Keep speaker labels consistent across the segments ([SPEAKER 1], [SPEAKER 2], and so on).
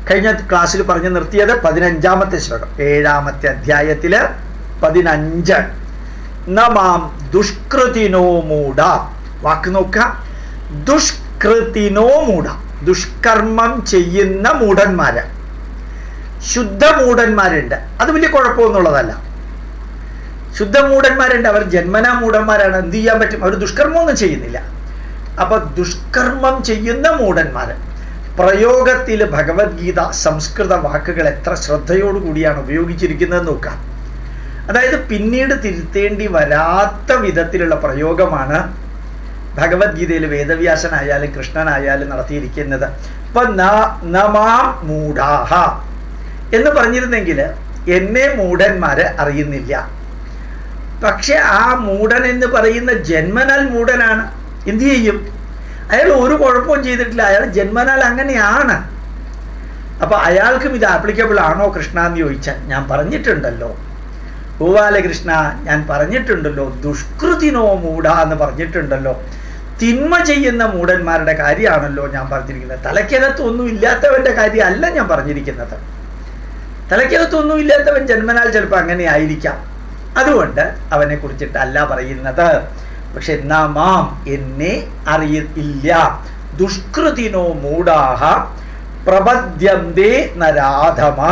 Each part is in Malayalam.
[SPEAKER 1] കഴിഞ്ഞ ക്ലാസ്സിൽ പറഞ്ഞു നിർത്തിയത് പതിനഞ്ചാമത്തെ ശ്ലോകം ഏഴാമത്തെ അധ്യായത്തില് പതിനഞ്ച് നമാം ദുഷ്കൃതിനോ മൂട വാക്ക് നോക്ക ദുഷ്കൃതിനോ മൂട ദുഷ്കർമ്മം ചെയ്യുന്ന മൂഢന്മാര് ശുദ്ധ മൂഢന്മാരുണ്ട് അത് വലിയ കുഴപ്പമൊന്നുള്ളതല്ല ശുദ്ധ മൂഢന്മാരുണ്ട് അവർ ജന്മനാ മൂഢന്മാരാണ് എന്ത് ചെയ്യാൻ പറ്റും അവർ ദുഷ്കർമ്മമൊന്നും ചെയ്യുന്നില്ല അപ്പൊ ദുഷ്കർമ്മം ചെയ്യുന്ന മൂഢന്മാർ പ്രയോഗത്തിൽ ഭഗവത്ഗീത സംസ്കൃത വാക്കുകൾ എത്ര ശ്രദ്ധയോടുകൂടിയാണ് ഉപയോഗിച്ചിരിക്കുന്നത് നോക്കാം അതായത് പിന്നീട് തിരുത്തേണ്ടി വരാത്ത വിധത്തിലുള്ള പ്രയോഗമാണ് ഭഗവത്ഗീതയിൽ വേദവ്യാസനായാലും കൃഷ്ണനായാലും നടത്തിയിരിക്കുന്നത് ഇപ്പൊ നമാം മൂഢാഹ എന്ന് പറഞ്ഞിരുന്നെങ്കിൽ എന്നെ മൂഢന്മാരെ അറിയുന്നില്ല പക്ഷെ ആ മൂഢൻ എന്ന് പറയുന്ന ജന്മനാൽ മൂഢനാണ് എന്തു ചെയ്യും അയാൾ ഒരു കുഴപ്പവും ചെയ്തിട്ടില്ല അയാൾ ജന്മനാൽ അങ്ങനെയാണ് അപ്പൊ അയാൾക്കും ഇത് ആപ്ലിക്കബിൾ ആണോ കൃഷ്ണ എന്ന് ചോദിച്ചാൽ ഞാൻ പറഞ്ഞിട്ടുണ്ടല്ലോ ഗോപാലകൃഷ്ണ ഞാൻ പറഞ്ഞിട്ടുണ്ടല്ലോ ദുഷ്കൃതിനോ മൂഢ എന്ന് പറഞ്ഞിട്ടുണ്ടല്ലോ തിന്മ ചെയ്യുന്ന മൂഢന്മാരുടെ കാര്യമാണല്ലോ ഞാൻ പറഞ്ഞിരിക്കുന്നത് തലയ്ക്കകത്തൊന്നും ഇല്ലാത്തവന്റെ കാര്യമല്ല ഞാൻ പറഞ്ഞിരിക്കുന്നത് തലയ്ക്കകത്തൊന്നും ഇല്ലാത്തവൻ ജന്മനാൽ ചിലപ്പോൾ അങ്ങനെ ആയിരിക്കാം അതുകൊണ്ട് അവനെ കുറിച്ചിട്ടല്ല പറയുന്നത് പക്ഷെ നമാം എന്നെ അറിയില്ല ദുഷ്കൃതിനോ മൂഢാഹ പ്രപദ്യന്തേ നരാധമാ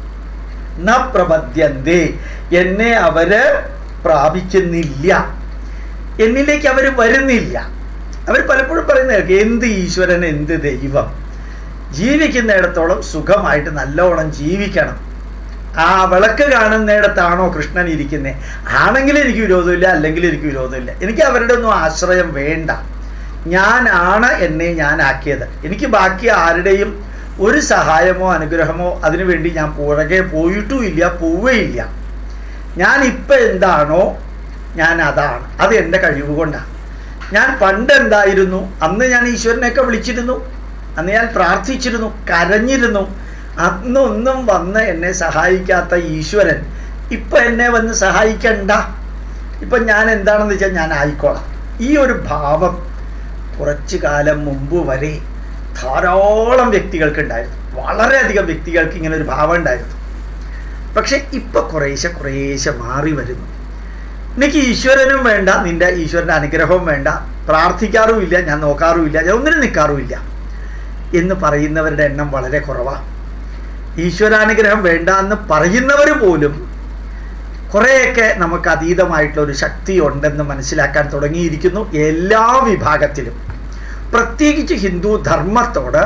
[SPEAKER 1] ന പ്രപദ്യന്തേ എന്നെ അവര് പ്രാപിക്കുന്നില്ല എന്നിലേക്ക് അവർ വരുന്നില്ല അവർ പലപ്പോഴും പറയുന്നത് എന്ത് ഈശ്വരൻ എന്ത് ദൈവം ജീവിക്കുന്നിടത്തോളം സുഖമായിട്ട് നല്ലോണം ജീവിക്കണം ആ വിളക്ക് കാണുന്നിടത്താണോ കൃഷ്ണൻ ഇരിക്കുന്നത് ആണെങ്കിൽ എനിക്ക് വിരോധമില്ല അല്ലെങ്കിൽ എനിക്ക് വിരോധമില്ല എനിക്ക് അവരുടെ ഒന്നും ആശ്രയം വേണ്ട ഞാനാണ് എന്നെ ഞാനാക്കിയത് എനിക്ക് ബാക്കി ആരുടെയും ഒരു സഹായമോ അനുഗ്രഹമോ അതിനുവേണ്ടി ഞാൻ പുറകെ പോയിട്ടുമില്ല പോവുകയില്ല ഞാൻ ഇപ്പം എന്താണോ ഞാൻ അതാണ് അത് എൻ്റെ കഴിവ് കൊണ്ടാണ് ഞാൻ പണ്ട് എന്തായിരുന്നു അന്ന് ഞാൻ ഈശ്വരനെയൊക്കെ വിളിച്ചിരുന്നു അന്ന് ഞാൻ പ്രാർത്ഥിച്ചിരുന്നു കരഞ്ഞിരുന്നു അന്നൊന്നും വന്ന് എന്നെ സഹായിക്കാത്ത ഈശ്വരൻ ഇപ്പം എന്നെ വന്ന് സഹായിക്കണ്ട ഇപ്പം ഞാൻ എന്താണെന്ന് വെച്ചാൽ ഞാൻ ആയിക്കോളാം ഈ ഒരു ഭാവം കുറച്ചു കാലം മുമ്പ് വരെ ധാരാളം വ്യക്തികൾക്ക് ഉണ്ടായിരുന്നു വളരെയധികം വ്യക്തികൾക്ക് ഇങ്ങനെ ഒരു ഭാവം ഉണ്ടായിരുന്നു പക്ഷെ ഇപ്പൊ കുറേശ്ശെ കുറേശ്ശെ മാറി വരുന്നു എനിക്ക് ഈശ്വരനും വേണ്ട നിന്റെ ഈശ്വരൻ്റെ അനുഗ്രഹവും വേണ്ട പ്രാർത്ഥിക്കാറുമില്ല ഞാൻ നോക്കാറുമില്ല ഞാൻ ഒന്നിനും നിൽക്കാറുമില്ല എന്ന് പറയുന്നവരുടെ എണ്ണം വളരെ കുറവാണ് ഈശ്വരാനുഗ്രഹം വേണ്ട എന്ന് പറയുന്നവർ പോലും കുറേയൊക്കെ നമുക്ക് അതീതമായിട്ടുള്ള ഒരു ശക്തി ഉണ്ടെന്ന് മനസ്സിലാക്കാൻ തുടങ്ങിയിരിക്കുന്നു എല്ലാ വിഭാഗത്തിലും പ്രത്യേകിച്ച് ഹിന്ദു ധർമ്മത്തോട്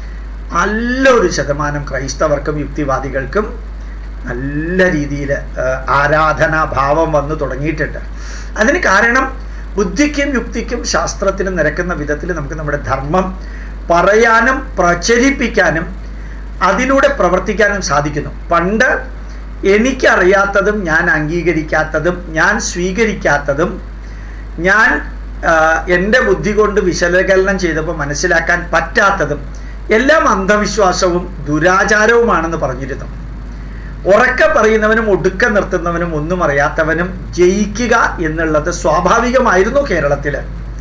[SPEAKER 1] നല്ലൊരു ശതമാനം ക്രൈസ്തവർക്കും യുക്തിവാദികൾക്കും നല്ല രീതിയിൽ ആരാധനാഭാവം വന്നു തുടങ്ങിയിട്ടുണ്ട് അതിന് കാരണം ബുദ്ധിക്കും യുക്തിക്കും ശാസ്ത്രത്തിനും നിരക്കുന്ന വിധത്തിൽ നമുക്ക് നമ്മുടെ ധർമ്മം പറയാനും പ്രചരിപ്പിക്കാനും അതിലൂടെ പ്രവർത്തിക്കാനും സാധിക്കുന്നു പണ്ട് എനിക്കറിയാത്തതും ഞാൻ അംഗീകരിക്കാത്തതും ഞാൻ സ്വീകരിക്കാത്തതും ഞാൻ എൻ്റെ ബുദ്ധി കൊണ്ട് വിശകലനം ചെയ്തപ്പോൾ മനസ്സിലാക്കാൻ പറ്റാത്തതും എല്ലാം അന്ധവിശ്വാസവും ദുരാചാരവുമാണെന്ന് പറഞ്ഞിരുന്നു ഉറക്ക പറയുന്നവനും ഒടുക്ക നിർത്തുന്നവനും ഒന്നും അറിയാത്തവനും ജയിക്കുക എന്നുള്ളത് സ്വാഭാവികമായിരുന്നു കേരളത്തിൽ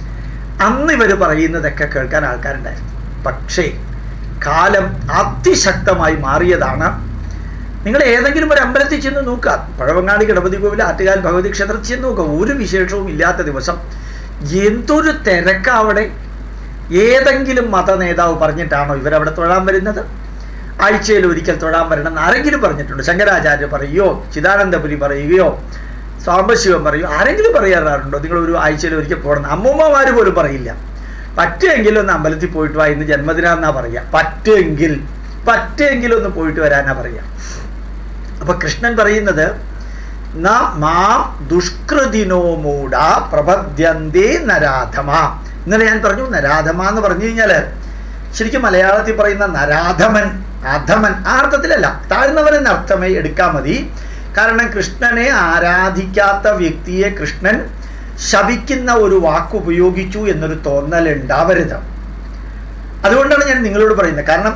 [SPEAKER 1] അന്ന് ഇവർ പറയുന്നതൊക്കെ കേൾക്കാൻ ആൾക്കാരുണ്ടായിരുന്നു പക്ഷേ കാലം അതിശക്തമായി മാറിയതാണ് നിങ്ങൾ ഏതെങ്കിലും ഒരു അമ്പലത്തിൽ ചെന്ന് നോക്കുക പഴവങ്ങാടി ഗണപതി കോവിൽ ആറ്റുകാൽ ഭഗവതി ക്ഷേത്രത്തിൽ ചെന്ന് നോക്കുക ഒരു വിശേഷവും ഇല്ലാത്ത ദിവസം എന്തൊരു തിരക്കാ അവിടെ ഏതെങ്കിലും മത നേതാവ് പറഞ്ഞിട്ടാണോ ഇവരവിടെ തൊഴാൻ വരുന്നത് ആഴ്ചയിൽ ഒരിക്കൽ തൊഴാൻ വരണം എന്ന് ആരെങ്കിലും പറഞ്ഞിട്ടുണ്ട് ശങ്കരാചാര്യ പറയുകയോ ചിദാനന്ദപുരി പറയുകയോ സാംബശിവൻ പറയുകയോ ആരെങ്കിലും പറയാറുണ്ടോ നിങ്ങൾ ഒരു ആഴ്ചയിൽ ഒരിക്കൽ പോകണം അമ്മൂമ്മമാർ പോലും പറയില്ല പറ്റുമെങ്കിൽ ഒന്ന് അമ്പലത്തിൽ പോയിട്ട് വാ ഇന്ന് ജന്മദിനാന്നാ പറയുക പറ്റുമെങ്കിൽ പറ്റുമെങ്കിൽ ഒന്ന് പോയിട്ട് വരാനാ പറയുക അപ്പൊ കൃഷ്ണൻ പറയുന്നത് ന മാം ദുഷ്കൃതിനോ മൂട പ്രപദ്യന്തേ നരാധമ ഇന്നലെ ഞാൻ പറഞ്ഞു നരാധമ എന്ന് പറഞ്ഞു കഴിഞ്ഞാൽ ശരിക്കും മലയാളത്തിൽ പറയുന്ന നരാധമൻ അധമൻ ആ അർത്ഥത്തിലല്ല താഴ്ന്നവൻ എന്ന അർത്ഥമേ എടുക്കാൻ മതി കാരണം കൃഷ്ണനെ ആരാധിക്കാത്ത വ്യക്തിയെ കൃഷ്ണൻ ശപിക്കുന്ന ഒരു വാക്ക് ഉപയോഗിച്ചു എന്നൊരു തോന്നൽ ഉണ്ടാവരുത് അതുകൊണ്ടാണ് ഞാൻ നിങ്ങളോട് പറയുന്നത് കാരണം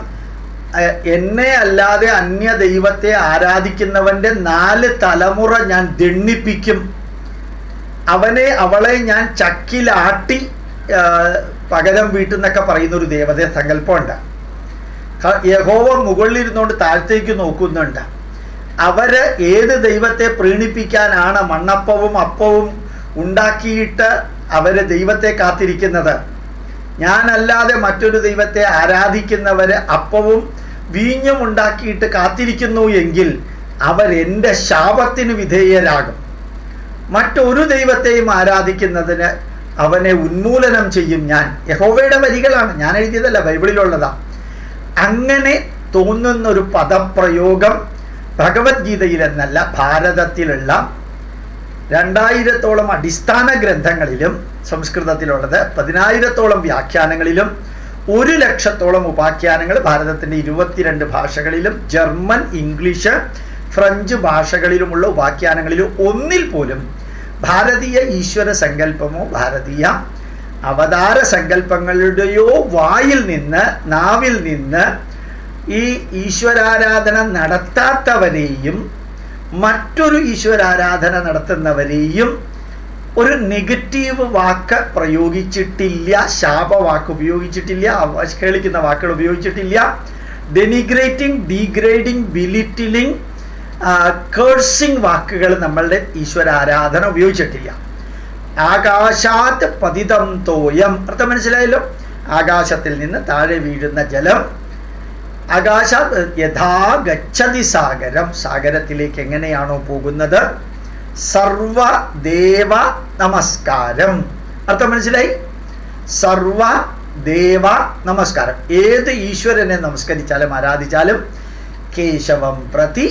[SPEAKER 1] എന്നെ അല്ലാതെ അന്യ ദൈവത്തെ ആരാധിക്കുന്നവന്റെ നാല് തലമുറ ഞാൻ ദണ്ണിപ്പിക്കും അവനെ അവളെ ഞാൻ ചക്കിലാട്ടി പകരം വീട്ടുന്നൊക്കെ പറയുന്ന ഒരു ദേവത സങ്കല്പമുണ്ട് ക- യഹോവ മുകളിലിരുന്നുകൊണ്ട് താഴത്തേക്ക് നോക്കുന്നുണ്ട് അവര് ഏത് ദൈവത്തെ പ്രീണിപ്പിക്കാനാണ് മണ്ണപ്പവും അപ്പവും ഉണ്ടാക്കിയിട്ട് അവര് ദൈവത്തെ കാത്തിരിക്കുന്നത് ഞാനല്ലാതെ മറ്റൊരു ദൈവത്തെ ആരാധിക്കുന്നവര് അപ്പവും വീഞ്ഞും ഉണ്ടാക്കിയിട്ട് കാത്തിരിക്കുന്നു എങ്കിൽ അവരെൻ്റെ ശാപത്തിന് വിധേയരാകും മറ്റൊരു ദൈവത്തെയും ആരാധിക്കുന്നതിന് അവനെ ഉന്മൂലനം ചെയ്യും ഞാൻ യഹോവയുടെ വരികളാണ് ഞാൻ എഴുതിയതല്ല ബൈബിളിലുള്ളതാ അങ്ങനെ തോന്നുന്ന ഒരു പദപ്രയോഗം ഭഗവത്ഗീതയിൽ എന്നല്ല ഭാരതത്തിലുള്ള രണ്ടായിരത്തോളം അടിസ്ഥാന ഗ്രന്ഥങ്ങളിലും സംസ്കൃതത്തിലുള്ളത് പതിനായിരത്തോളം വ്യാഖ്യാനങ്ങളിലും ഒരു ലക്ഷത്തോളം ഉപാഖ്യാനങ്ങൾ ഭാരതത്തിൻ്റെ ഇരുപത്തിരണ്ട് ഭാഷകളിലും ജർമ്മൻ ഇംഗ്ലീഷ് ഫ്രഞ്ച് ഭാഷകളിലുമുള്ള ഉപാഖ്യാനങ്ങളിലും ഒന്നിൽ പോലും ഭാരതീയ ഈശ്വര സങ്കല്പമോ ഭാരതീയ അവതാര സങ്കല്പങ്ങളുടെയോ വായിൽ നിന്ന് നാവിൽ നിന്ന് ഈ ഈശ്വരാരാധന നടത്താത്തവരെയും മറ്റൊരു ഈശ്വരാരാധന നടത്തുന്നവരെയും ഒരു നെഗറ്റീവ് വാക്ക് പ്രയോഗിച്ചിട്ടില്ല ശാപവാക്ക് ഉപയോഗിച്ചിട്ടില്ല അവഹേളിക്കുന്ന വാക്കുകൾ ഉപയോഗിച്ചിട്ടില്ല ഡെനിഗ്രേറ്റിംഗ് ഡീഗ്രേഡിംഗ് ബിലിറ്റിലിംഗ് കേഴ്സിംഗ് വാക്കുകൾ നമ്മളുടെ ഈശ്വരാരാധന ഉപയോഗിച്ചിട്ടില്ല ആകാശാത് പതിതം തോയം അർത്ഥം മനസ്സിലായല്ലോ ആകാശത്തിൽ നിന്ന് താഴെ വീഴുന്ന ജലം ആകാശ യഥാ ഗച്ഛതി സാഗരം സാഗരത്തിലേക്ക് എങ്ങനെയാണോ പോകുന്നത് സർവ ദേവ നമസ്കാരം അർത്ഥം മനസ്സിലായി സർവ ദേവ നമസ്കാരം ഏത് ഈശ്വരനെ നമസ്കരിച്ചാലും ആരാധിച്ചാലും കേശവം പ്രതി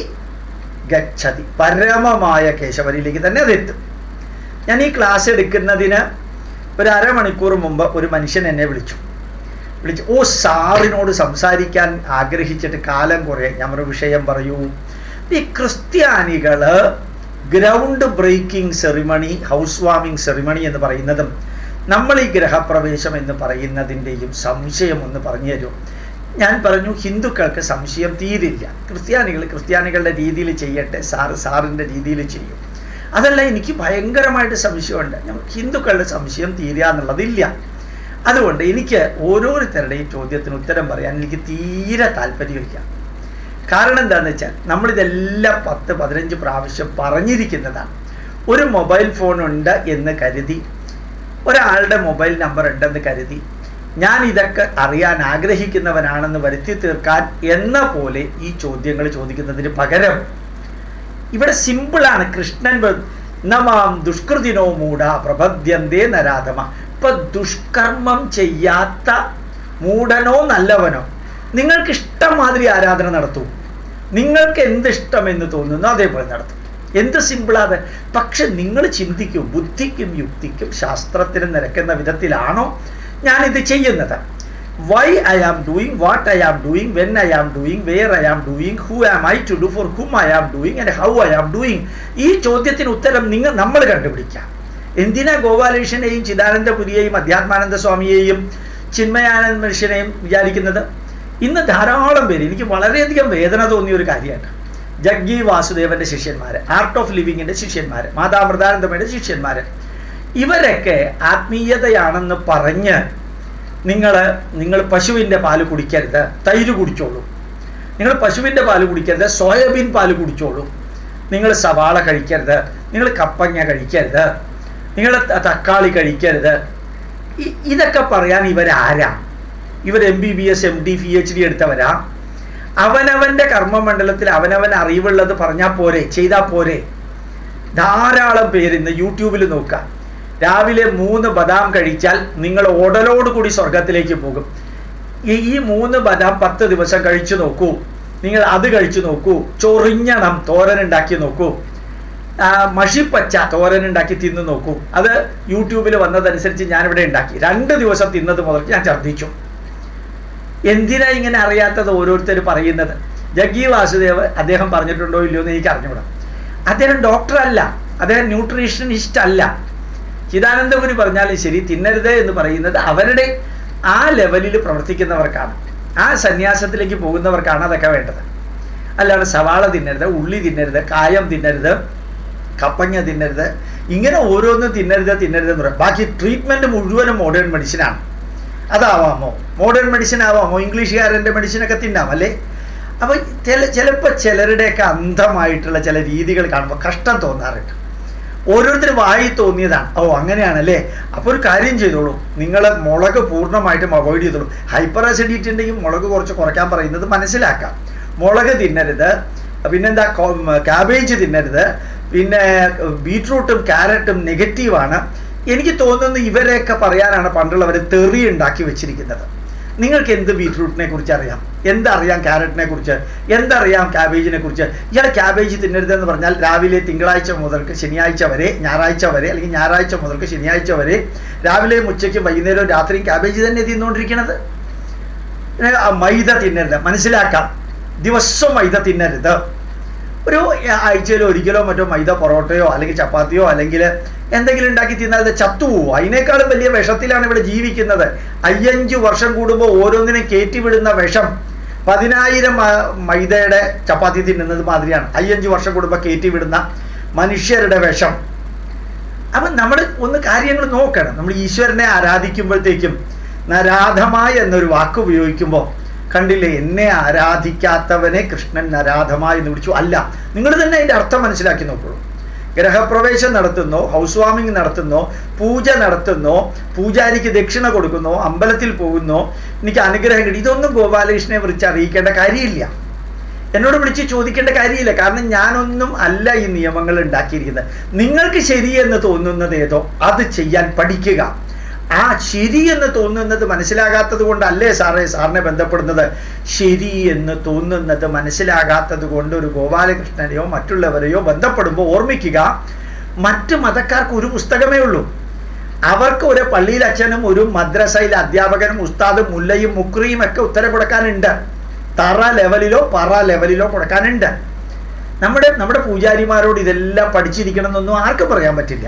[SPEAKER 1] ഗച്ഛതി പരമമായ കേശവനിലേക്ക് തന്നെ അതെത്തും ഞാൻ ഈ ക്ലാസ് എടുക്കുന്നതിന് ഒരു അരമണിക്കൂർ മുമ്പ് ഒരു മനുഷ്യൻ എന്നെ വിളിച്ചു വിളിച്ചു ഓ സാറിനോട് സംസാരിക്കാൻ ആഗ്രഹിച്ചിട്ട് കാലം കുറേ ഞാൻ ഒരു വിഷയം പറയൂ ഈ ക്രിസ്ത്യാനികള് ground breaking ceremony house warming ceremony എന്ന് പറയുന്നതും നമ്മൾ ഈ ഗ്രഹപ്രവേശം എന്ന് പറയുന്നതിൻ്റെയും സംശയം ഒന്ന് പറഞ്ഞു തരും ഞാൻ പറഞ്ഞു ഹിന്ദുക്കൾക്ക് സംശയം തീരില്ല ക്രിസ്ത്യാനികൾ ക്രിസ്ത്യാനികളുടെ രീതിയിൽ ചെയ്യട്ടെ സാറ് സാറിൻ്റെ രീതിയിൽ ചെയ്യും അതല്ല എനിക്ക് ഭയങ്കരമായിട്ട് സംശയമുണ്ട് ഞങ്ങൾ ഹിന്ദുക്കളുടെ സംശയം തീരുക എന്നുള്ളതില്ല അതുകൊണ്ട് എനിക്ക് ഓരോരുത്തരുടെയും ചോദ്യത്തിന് ഉത്തരം പറയാൻ എനിക്ക് തീരെ താല്പര്യമില്ല കാരണം എന്താണെന്ന് വെച്ചാൽ നമ്മളിതെല്ലാം പത്ത് പതിനഞ്ച് പ്രാവശ്യം പറഞ്ഞിരിക്കുന്നതാണ് ഒരു മൊബൈൽ ഫോൺ ഉണ്ട് എന്ന് കരുതി ഒരാളുടെ മൊബൈൽ നമ്പർ ഉണ്ടെന്ന് കരുതി ഞാൻ ഇതൊക്കെ അറിയാൻ ആഗ്രഹിക്കുന്നവനാണെന്ന് വരുത്തി തീർക്കാൻ എന്ന പോലെ ഈ ചോദ്യങ്ങൾ ചോദിക്കുന്നതിന് പകരം ഇവിടെ സിമ്പിളാണ് കൃഷ്ണൻ വ- നമാം ദുഷ്കൃതിനോ മൂഢ പ്രപദ്യന്തേ നരാധമ ഇപ്പൊ ദുഷ്കർമ്മം ചെയ്യാത്ത മൂഢനോ നല്ലവനോ നിങ്ങൾക്ക് ഇഷ്ടം മാതിരി ആരാധന നടത്തൂ നിങ്ങൾക്ക് എന്ത് ഇഷ്ടം എന്ന് തോന്നുന്നു അതേപോലെ നടത്തും എന്ത് സിമ്പിളാത് പക്ഷെ നിങ്ങൾ ചിന്തിക്കൂ ബുദ്ധിക്കും യുക്തിക്കും ശാസ്ത്രത്തിനും നിരക്കുന്ന വിധത്തിലാണോ ഞാനിത് ചെയ്യുന്നത് why I am doing what I am doing when I am doing where I am doing who am I to do for whom I am doing and how I am doing ഈ ചോദ്യത്തിന് ഉത്തരം നിങ്ങൾ നമ്മൾ കണ്ടുപിടിക്കാം എന്തിനാ ഗോപാലകൃഷ്ണനെയും ചിദാനന്ദപുരിയെയും അധ്യാത്മാനന്ദ സ്വാമിയെയും ചിന്മയാനന്ദ മനുഷ്യനെയും വിചാരിക്കുന്നത് ഇന്ന് ധാരാളം പേര് എനിക്ക് വളരെയധികം വേദന തോന്നിയ ഒരു കാര്യമാണ് ജഗ്ഗി വാസുദേവന്റെ ശിഷ്യന്മാർ ആർട്ട് ഓഫ് ലിവിങ്ങിന്റെ ശിഷ്യന്മാർ മാതാമൃതാനന്ദമയുടെ ശിഷ്യന്മാർ ഇവരൊക്കെ ആത്മീയതയാണെന്ന് പറഞ്ഞ് നിങ്ങൾ നിങ്ങൾ പശുവിൻ്റെ പാല് കുടിക്കരുത് തൈര് കുടിച്ചോളൂ നിങ്ങൾ പശുവിൻ്റെ പാല് കുടിക്കരുത് സോയാബീൻ പാല് കുടിച്ചോളൂ നിങ്ങൾ സവാള കഴിക്കരുത് നിങ്ങൾ കപ്പങ്ങ കഴിക്കരുത് നിങ്ങൾ ത- തക്കാളി കഴിക്കരുത് ഇ- ഇതൊക്കെ പറയാൻ ഇവരാരാ ഇവർ M B B S M D P H D എടുത്തവരാ അവനവൻ്റെ കർമ്മമണ്ഡലത്തിൽ അവനവൻ അറിവുള്ളത് പറഞ്ഞാൽ പോരെ ചെയ്താൽ പോരെ ധാരാളം പേര് ഇന്ന് യൂട്യൂബിൽ നോക്കാം രാവിലെ മൂന്ന് ബദാം കഴിച്ചാൽ നിങ്ങൾ ഓടലോട് കൂടി സ്വർഗത്തിലേക്ക് പോകും ഈ ഈ മൂന്ന് ബദാം പത്ത് ദിവസം കഴിച്ചു നോക്കൂ നിങ്ങൾ അത് കഴിച്ചു നോക്കൂ ചൊറിഞ്ഞണം തോരൻ ഉണ്ടാക്കി നോക്കൂ ആ, മഷിപ്പച്ച തോരൻ ഉണ്ടാക്കി തിന്ന് നോക്കൂ അത് യൂട്യൂബിൽ വന്നതനുസരിച്ച് ഞാനിവിടെ ഉണ്ടാക്കി രണ്ട് ദിവസം തിന്നത് മുതൽ ഞാൻ ഛർദ്ദിച്ചു എന്തിനാ ഇങ്ങനെ അറിയാത്തത് ഓരോരുത്തർ പറയുന്നത് ജഗ്ഗി വാസുദേവ് അദ്ദേഹം പറഞ്ഞിട്ടുണ്ടോ ഇല്ലയോ എന്ന് എനിക്ക് അറിഞ്ഞുകൂടാ അദ്ദേഹം ഡോക്ടർ അല്ല അദ്ദേഹം ന്യൂട്രീഷനിസ്റ്റ് അല്ല ചിദാനന്ദപുരി പറഞ്ഞാലും ശരി തിന്നരുത് എന്ന് പറയുന്നത് അവരുടെ ആ ലെവലിൽ പ്രവർത്തിക്കുന്നവർക്കാണ് ആ സന്യാസത്തിലേക്ക് പോകുന്നവർക്കാണ് അതൊക്കെ വേണ്ടത് അല്ലാതെ സവാള തിന്നരുത് ഉള്ളി തിന്നരുത് കായം തിന്നരുത് കപ്പങ്ങ തിന്നരുത് ഇങ്ങനെ ഓരോന്നും തിന്നരുത് തിന്നരുത് എന്ന് പറയും ബാക്കി ട്രീറ്റ്മെൻറ്റ് മുഴുവനും മോഡേൺ മെഡിസിനാണ് അതാവാമോ മോഡേൺ മെഡിസിൻ ആവാമോ ഇംഗ്ലീഷുകാരൻ്റെ മെഡിസിനൊക്കെ തിന്നാം അല്ലേ അപ്പോൾ ചില ചിലപ്പോൾ ചിലരുടെയൊക്കെ അന്ധമായിട്ടുള്ള ചില രീതികൾ കാണുമ്പോൾ കഷ്ടം തോന്നാറുണ്ട് ഓരോരുത്തരും വായി തോന്നിയതാണ് ഓ അങ്ങനെയാണല്ലേ അപ്പോൾ ഒരു കാര്യം ചെയ്തോളൂ നിങ്ങൾ മുളക് പൂർണ്ണമായിട്ടും അവോയ്ഡ് ചെയ്തോളൂ ഹൈപ്പർ ആസിഡിറ്റി ഉണ്ടെങ്കിൽ മുളക് കുറച്ച് കുറയ്ക്കാൻ പറയുന്നത് മനസ്സിലാക്കാം മുളക് തിന്നരുത് പിന്നെന്താ ക്യാബേജ് തിന്നരുത് പിന്നെ ബീട്രൂട്ടും ക്യാരറ്റും നെഗറ്റീവാണ് എനിക്ക് തോന്നുന്നു ഇവരെയൊക്കെ പറയാനാണ് പണ്ടുള്ളവർ തെറി ഉണ്ടാക്കി വെച്ചിരിക്കുന്നത് നിങ്ങൾക്ക് എന്ത് ബീട്രൂട്ടിനെ കുറിച്ച് അറിയാം എന്തറിയാം ക്യാരറ്റിനെ കുറിച്ച് എന്തറിയാം ക്യാബേജിനെ കുറിച്ച് ഇയാൾ ക്യാബേജ് തിന്നരുതെന്ന് പറഞ്ഞാൽ രാവിലെ തിങ്കളാഴ്ച മുതൽക്ക് ശനിയാഴ്ച വരെ ഞായറാഴ്ച വരെ അല്ലെങ്കിൽ ഞായറാഴ്ച മുതൽക്ക് ശനിയാഴ്ച വരെ രാവിലെയും ഉച്ചയ്ക്കും വൈകുന്നേരവും രാത്രിയും ക്യാബേജ് തന്നെ തിന്നുകൊണ്ടിരിക്കണത് പിന്നെ ആ മൈദ തിന്നരുത് മനസ്സിലാക്കാം ദിവസം മൈദ തിന്നരുത് ഒരു ആഴ്ചയിൽ ഒരിക്കലോ മറ്റോ മൈദ പൊറോട്ടയോ അല്ലെങ്കിൽ ചപ്പാത്തിയോ അല്ലെങ്കിൽ എന്തെങ്കിലും ഉണ്ടാക്കി തിന്നാൽ അത് ചത്തുപോകും അതിനേക്കാളും വലിയ വിഷത്തിലാണ് ഇവിടെ ജീവിക്കുന്നത് അയ്യഞ്ച് വർഷം കൂടുമ്പോൾ ഓരോന്നിനും കയറ്റിവിടുന്ന വിഷം പതിനായിരം മൈദയുടെ ചപ്പാത്തി തിന്നുന്നത് മാതിരിയാണ് അയ്യഞ്ച് വർഷം കൂടുമ്പോൾ കയറ്റിവിടുന്ന മനുഷ്യരുടെ വിഷം അപ്പം നമ്മൾ ഒന്ന് കാര്യങ്ങൾ നോക്കണം നമ്മൾ ഈശ്വരനെ ആരാധിക്കുമ്പോഴത്തേക്കും നരാധമായ എന്നൊരു വാക്ക് ഉപയോഗിക്കുമ്പോൾ കണ്ടില്ലേ എന്നെ ആരാധിക്കാത്തവനെ കൃഷ്ണൻ നരാധമ എന്ന് വിളിച്ചു അല്ല നിങ്ങൾ തന്നെ അതിൻ്റെ അർത്ഥം മനസ്സിലാക്കി നോക്കുള്ളൂ ഗ്രഹപ്രവേശം നടത്തുന്നോ ഹൗസ് വാമിംഗ് നടത്തുന്നോ പൂജ നടത്തുന്നോ പൂജാരിക്ക് ദക്ഷിണ കൊടുക്കുന്നോ അമ്പലത്തിൽ പോകുന്നോ എനിക്ക് അനുഗ്രഹം കിട്ടി ഇതൊന്നും ഗോപാലകൃഷ്ണനെ വിളിച്ച് അറിയിക്കേണ്ട കാര്യമില്ല എന്നോട് വിളിച്ച് ചോദിക്കേണ്ട കാര്യമില്ല കാരണം ഞാനൊന്നും അല്ല ഈ നിയമങ്ങൾ ഉണ്ടാക്കിയിരിക്കുന്നത് നിങ്ങൾക്ക് ശരിയെന്ന് തോന്നുന്നത് ഏതോ അത് ചെയ്യാൻ പഠിക്കുക ആ ശരി എന്ന് തോന്നുന്നത് മനസ്സിലാകാത്തത് കൊണ്ടല്ലേ സാറേ സാറിനെ ബന്ധപ്പെടുന്നത് ശരി എന്ന് തോന്നുന്നത് മനസ്സിലാകാത്തത് കൊണ്ട് ഒരു ഗോപാലകൃഷ്ണനെയോ മറ്റുള്ളവരെയോ ബന്ധപ്പെടുമ്പോൾ ഓർമ്മിക്കുക മറ്റ് മതക്കാർക്ക് ഒരു പുസ്തകമേ ഉള്ളൂ അവർക്ക് ഒരു പള്ളിയിൽ അച്ഛനും ഒരു മദ്രസയിൽ അധ്യാപകനും ഉസ്താദും മുല്ലയും മുക്രിയും ഒക്കെ ഉത്തരം കൊടുക്കാനുണ്ട് തറ ലെവലിലോ പറ ലെവലിലോ കൊടുക്കാനുണ്ട് നമ്മുടെ നമ്മുടെ പൂജാരിമാരോട് ഇതെല്ലാം പഠിച്ചിരിക്കണം എന്നൊന്നും ആർക്കും പറയാൻ പറ്റില്ല